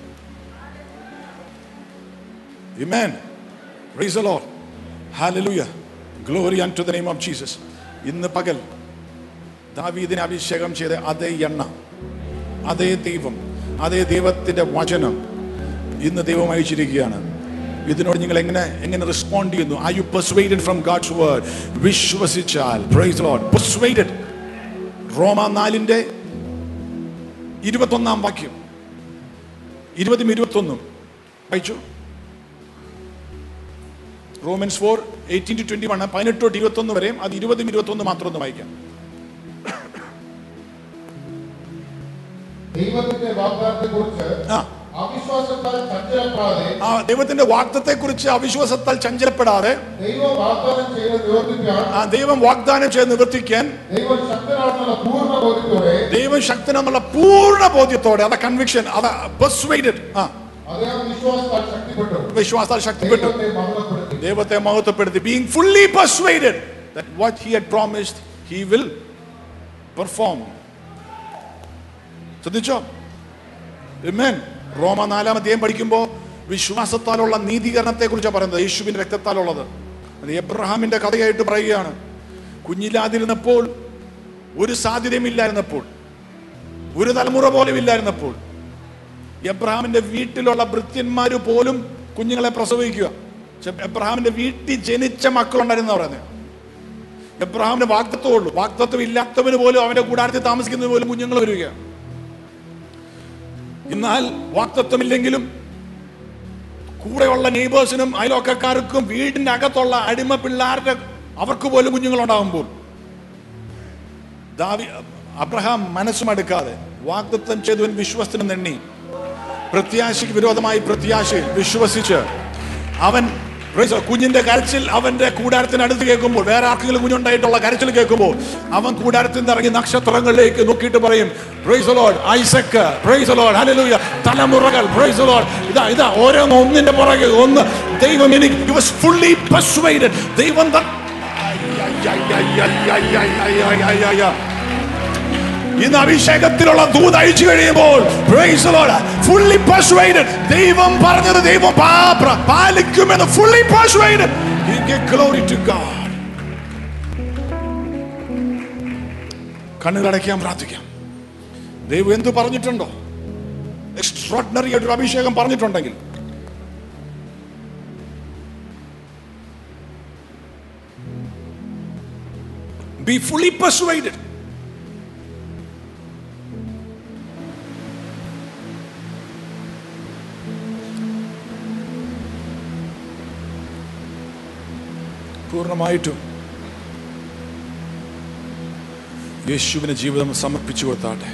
Amen. Praise the Lord. Hallelujah. Glory unto the name of Jesus. ഇന്ന് പകൽ ദാവീദിനെ അഭിഷേകം ചെയ്ത അതേ എണ്ണ അതേ ദൈവം അതേ ദൈവത്തിന്റെ വചനം ഇന്ന് ദൈവം അയച്ചിരിക്കുകയാണ് ഇതിനോട് നിങ്ങൾ എങ്ങനെ എങ്ങനെ റെസ്പോണ്ട് ചെയ്യുന്നു I you persuaded from God's word വിശ്വസിച്ചാൽ പ്രൈസ് ലോർഡ് പെർസ്വേഡഡ് റോമ നാലിന്റെ ഇരുപത്തൊന്നാം വാക്യം ഇരുപതും ഇരുപത്തൊന്നും വായിച്ചു Romans four eighteen to twenty one പതിനെട്ട് തൊട്ട് ഇരുപത്തൊന്ന് വരെയും അത് ഇരുപതും ഇരുപത്തൊന്ന് മാത്രം ഒന്ന് വായിക്കാം ദൈവത്തിന്റെ വാഗ്ദാനത്തെ കുറിച്ച് ആ അവിശ്വാസത്താൽ ചഞ്ചലപ്പെടാതെ ആ ദൈവത്തിന്റെ വാഗ്ദത്തെ കുറിച്ച് അവിശ്വാസത്താൽ ചഞ്ചലപ്പെടാതെ ദൈവം വാഗ്ദാനം ചെയ്ത് നിവർത്തിക്കാൻ ആ ദൈവം വാഗ്ദാനം ചെയ്ത് നിവർത്തിക്കാൻ ദൈവം ശക്തനാണെന്നുള്ള പൂർണ്ണ ബോധ്യത്തോടെ ദൈവം ശക്തനെന്നുള്ള പൂർണ്ണ ബോധ്യത്തോടെ അതാ കൺവിക്ഷൻ അതാ പെർസ്വേഡഡ് ആ അദ്ദേഹം വിശ്വാസത്താൽ ശക്തിപ്പെട്ടു വിശ്വാസത്താൽ ശക്തിപ്പെട്ടു ദൈവത്തെ മഹത്വപ്പെടുത്തി ദൈവത്തെ മഹത്വപ്പെടുത്തി being fully persuaded that what he had promised he will perform ശ്രദ്ധിച്ചോ Amen. റോമ നാലാം അധ്യായം പഠിക്കുമ്പോൾ വിശ്വാസത്താലുള്ള നീതീകരണത്തെ കുറിച്ചാണ് പറയുന്നത് യേശുവിന്റെ രക്തത്താലുള്ളത് അത് എബ്രഹാമിന്റെ കഥയായിട്ട് പറയുകയാണ് കുഞ്ഞില്ലാതിരുന്നപ്പോൾ ഒരു സാധ്യതയുമില്ലായിരുന്നപ്പോൾ ഒരു തലമുറ പോലും ഇല്ലായിരുന്നപ്പോൾ എബ്രഹാമിന്റെ വീട്ടിലുള്ള ഭൃത്യന്മാര് പോലും കുഞ്ഞുങ്ങളെ പ്രസവിക്കുക പക്ഷെ എബ്രഹാമിന്റെ വീട്ടിൽ ജനിച്ച മക്കളുണ്ടായിരുന്നു പറയുന്നത് എബ്രഹാമിന് വാക്തത്വം ഉള്ളൂ വാക്തത്വം ഇല്ലാത്തവന് പോലും അവന്റെ കൂടാരത്തിൽ താമസിക്കുന്നതിന് പോലും കുഞ്ഞുങ്ങൾ വരികയാണ് എന്നാൽ വാക്തത്വമില്ലെങ്കിലും കൂടെയുള്ള നെയ്ബേഴ്സിനും അയൽവക്കക്കാർക്കും വീടിന്റെ അകത്തുള്ള അടിമ പിള്ളേരുടെ അവർക്ക് പോലും കുഞ്ഞുങ്ങൾ ഉണ്ടാകുമ്പോൾ ദാവി അബ്രഹാം മനസ്സുമടുക്കാതെ വാഗ്ദത്തം ചെയ്തവൻ വിശ്വസ്തനും നെണ്ണി പ്രത്യാശയ്ക്ക് വിരോധമായി പ്രത്യാശയിൽ വിശ്വസിച്ച് അവൻ praise the Lord, കുഞ്ഞിന്റെ കരച്ചിൽ അവന്റെ കൂടാരത്തിനടുത്ത് കേൾക്കുമ്പോൾ വേറെ ആർക്കെങ്കിലും കുഞ്ഞുണ്ടായിട്ടുള്ള കരച്ചിൽ കേൾക്കുമ്പോൾ അവൻ കൂടാരത്തിൽ നിന്ന് ഇറങ്ങി നക്ഷത്രങ്ങളിലേക്ക് നോക്കിയിട്ട് പറയും praise Lord Isaac praise Lord hallelujah തലമുറകൾ പ്രൈസ് ലോഡ് ഇതാ ഇതാ ഓരോന്ന് ഒന്നിന്റെ പുറകെ ഒന്ന് ദൈവം എനിക്ക് he was fully persuaded ദൈവം ത- ഐ, ഐ, ഐ, ഐ, ഐ, ഐ, ഐ, ഐ, ഐ, ഐ, ഐ. ഇന്ന് അഭിഷേകത്തിലുള്ള ദൂത് അയച്ചു കഴിയുമ്പോൾ praise the Lord, fully persuaded ദൈവം പറഞ്ഞത് ദൈവം പാ- പ്ര- പാലിക്കുമെന്ന് fully persuaded You give glory to God കണ്ണുകളടയ്ക്കാൻ പ്രാർത്ഥിക്കാം ദൈവം എന്ത് പറഞ്ഞിട്ടുണ്ടോ എക്സ്ട്രോഡിനറി ആയിട്ടൊരു അഭിഷേകം പറഞ്ഞിട്ടുണ്ടെങ്കിൽ be fully persuaded പൂർണ്ണമായിട്ടും യേശുവിന് ജീവിതം സമർപ്പിച്ചു കൊടുത്താട്ടെ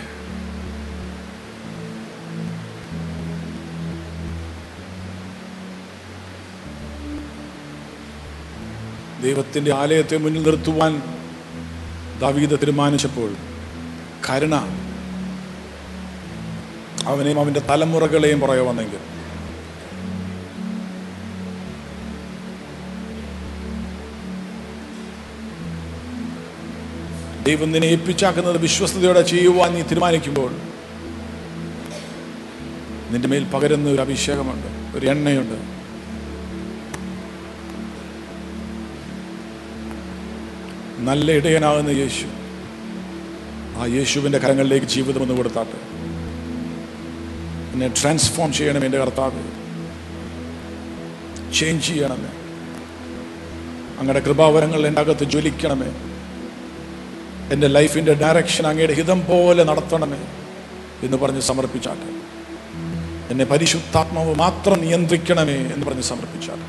ദൈവത്തിന്റെ ആലയത്തെ മുന്നിൽ നിർത്തുവാൻ ദാവീദ് തീരുമാനിച്ചപ്പോൾ കരുണ അവനെയും അവന്റെ തലമുറകളെയും പുറകെ വന്നെങ്കിൽ ദൈവം നിന്നെ ഏൽപ്പിച്ചാക്കുന്നത് വിശ്വസ്തയോടെ ചെയ്യുവാൻ നീ തീരുമാനിക്കുമ്പോൾ നിന്റെ മേൽ പകരുന്ന ഒരു അഭിഷേകമുണ്ട് ഒരു എണ്ണയുണ്ട് നല്ല ഇടയനാകുന്ന യേശു ആ യേശുവിന്റെ കരങ്ങളിലേക്ക് ജീവിതം ഒന്ന് കൊടുത്താട്ടെ എന്നെ ട്രാൻസ്ഫോം ചെയ്യണം എൻ്റെ കർത്താവ് ചേഞ്ച് ചെയ്യണമേ അങ്ങയുടെ കൃപാവരങ്ങൾ എൻ്റെ അകത്ത് ജ്വലിക്കണമേ എൻ്റെ ലൈഫിൻ്റെ ഡയറക്ഷൻ അങ്ങയുടെ ഹിതം പോലെ നടത്തണമേ എന്ന് പറഞ്ഞ് സമർപ്പിച്ചാട്ടെ എന്നെ പരിശുദ്ധാത്മാവ് മാത്രം നിയന്ത്രിക്കണമേ എന്ന് പറഞ്ഞ് സമർപ്പിച്ചാട്ടെ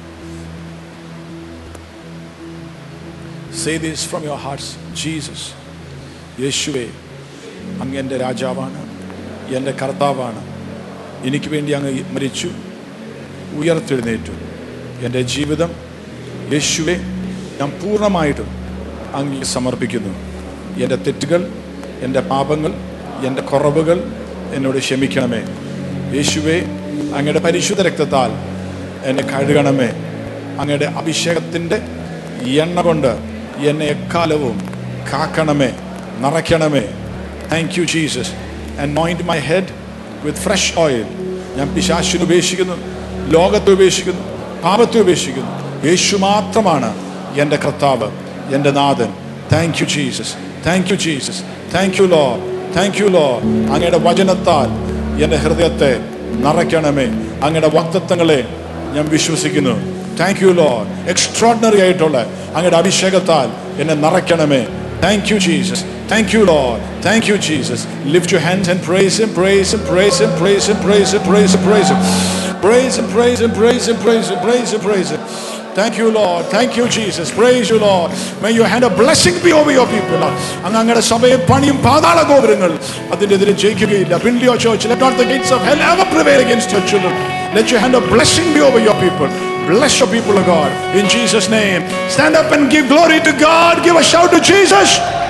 say this from your hearts Jesus യേശുവേ അങ്ങ് എൻ്റെ രാജാവാണ് എൻ്റെ കർത്താവാണ് എനിക്ക് വേണ്ടി അങ്ങ് മരിച്ചു ഉയർത്തെഴുന്നേറ്റു എൻ്റെ ജീവിതം യേശുവെ ഞാൻ പൂർണ്ണമായിട്ടും അങ്ങ് സമർപ്പിക്കുന്നു എൻ്റെ തെറ്റുകൾ എൻ്റെ പാപങ്ങൾ എൻ്റെ കുറവുകൾ എന്നോട് ക്ഷമിക്കണമേ യേശുവെ അങ്ങയുടെ പരിശുദ്ധ രക്തത്താൽ എന്നെ കഴുകണമേ അങ്ങയുടെ അഭിഷേകത്തിൻ്റെ എണ്ണ കൊണ്ട് എന്നെ എക്കാലവും കാക്കണമേ നിറയ്ക്കണമേ thank you Jesus anoint my head with fresh oil ഞാൻ പിശാശിനെ ഉപേക്ഷിക്കുന്നു ലോകത്തെ ഉപേക്ഷിക്കുന്നു പാപത്തെ ഉപേക്ഷിക്കുന്നു യേശു മാത്രമാണ് എൻ്റെ കർത്താവ് എൻ്റെ നാഥൻ thank you Jesus thank you Jesus thank you Lord thank you Lord അങ്ങയുടെ വചനത്താൽ എൻ്റെ ഹൃദയത്തെ നിറയ്ക്കണമേ അങ്ങയുടെ വക്തത്വങ്ങളെ ഞാൻ വിശ്വസിക്കുന്നു താങ്ക് യു ലോ എക്സ്ട്രോഡിനറി ആയിട്ടുള്ള അങ്ങയുടെ അഭിഷേകത്താൽ എന്നെ നിറയ്ക്കണമേ thank you Jesus thank you Lord thank you Jesus lift you hands and praise him praise him praise him praise him praise him praise him praise him praise him praise him praise him praise him praise him praise him Thank you, Lord. Thank you, Jesus. Praise you, Lord. May your hand of blessing be over your people. അങ്ങ് അങ്ങയുടെ സഭയെ പണിയും പാതാള ഗോപുരങ്ങൾ അതിനെതിരെ ജയിക്കുകയില്ല Build your church. Let not the gates of hell ever prevail against your children. Let your hand of blessing be over your people. Bless your people, O God. In Jesus' name. Stand up and give glory to God. Give a shout to Jesus.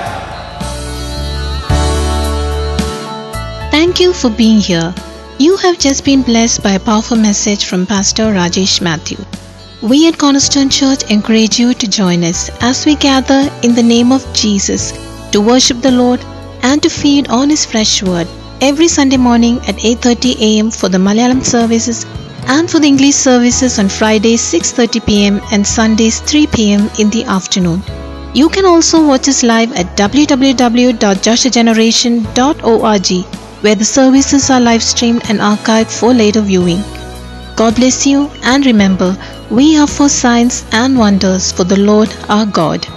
Thank you for being here. You have just been blessed by a powerful message from Pastor Rajesh Matthew. We at Cornerstone Church encourage you to join us as we gather in the name of Jesus to worship the Lord and to feed on his fresh word every Sunday morning at 8:30 a.m. for the Malayalam services and for the English services on Fridays 6:30 p.m. and Sundays 3 p.m. in the afternoon. You can also watch us live at www.joshageneration.org where the services are live streamed and archived for later viewing. God bless you and remember, we are for signs and wonders for the Lord our God.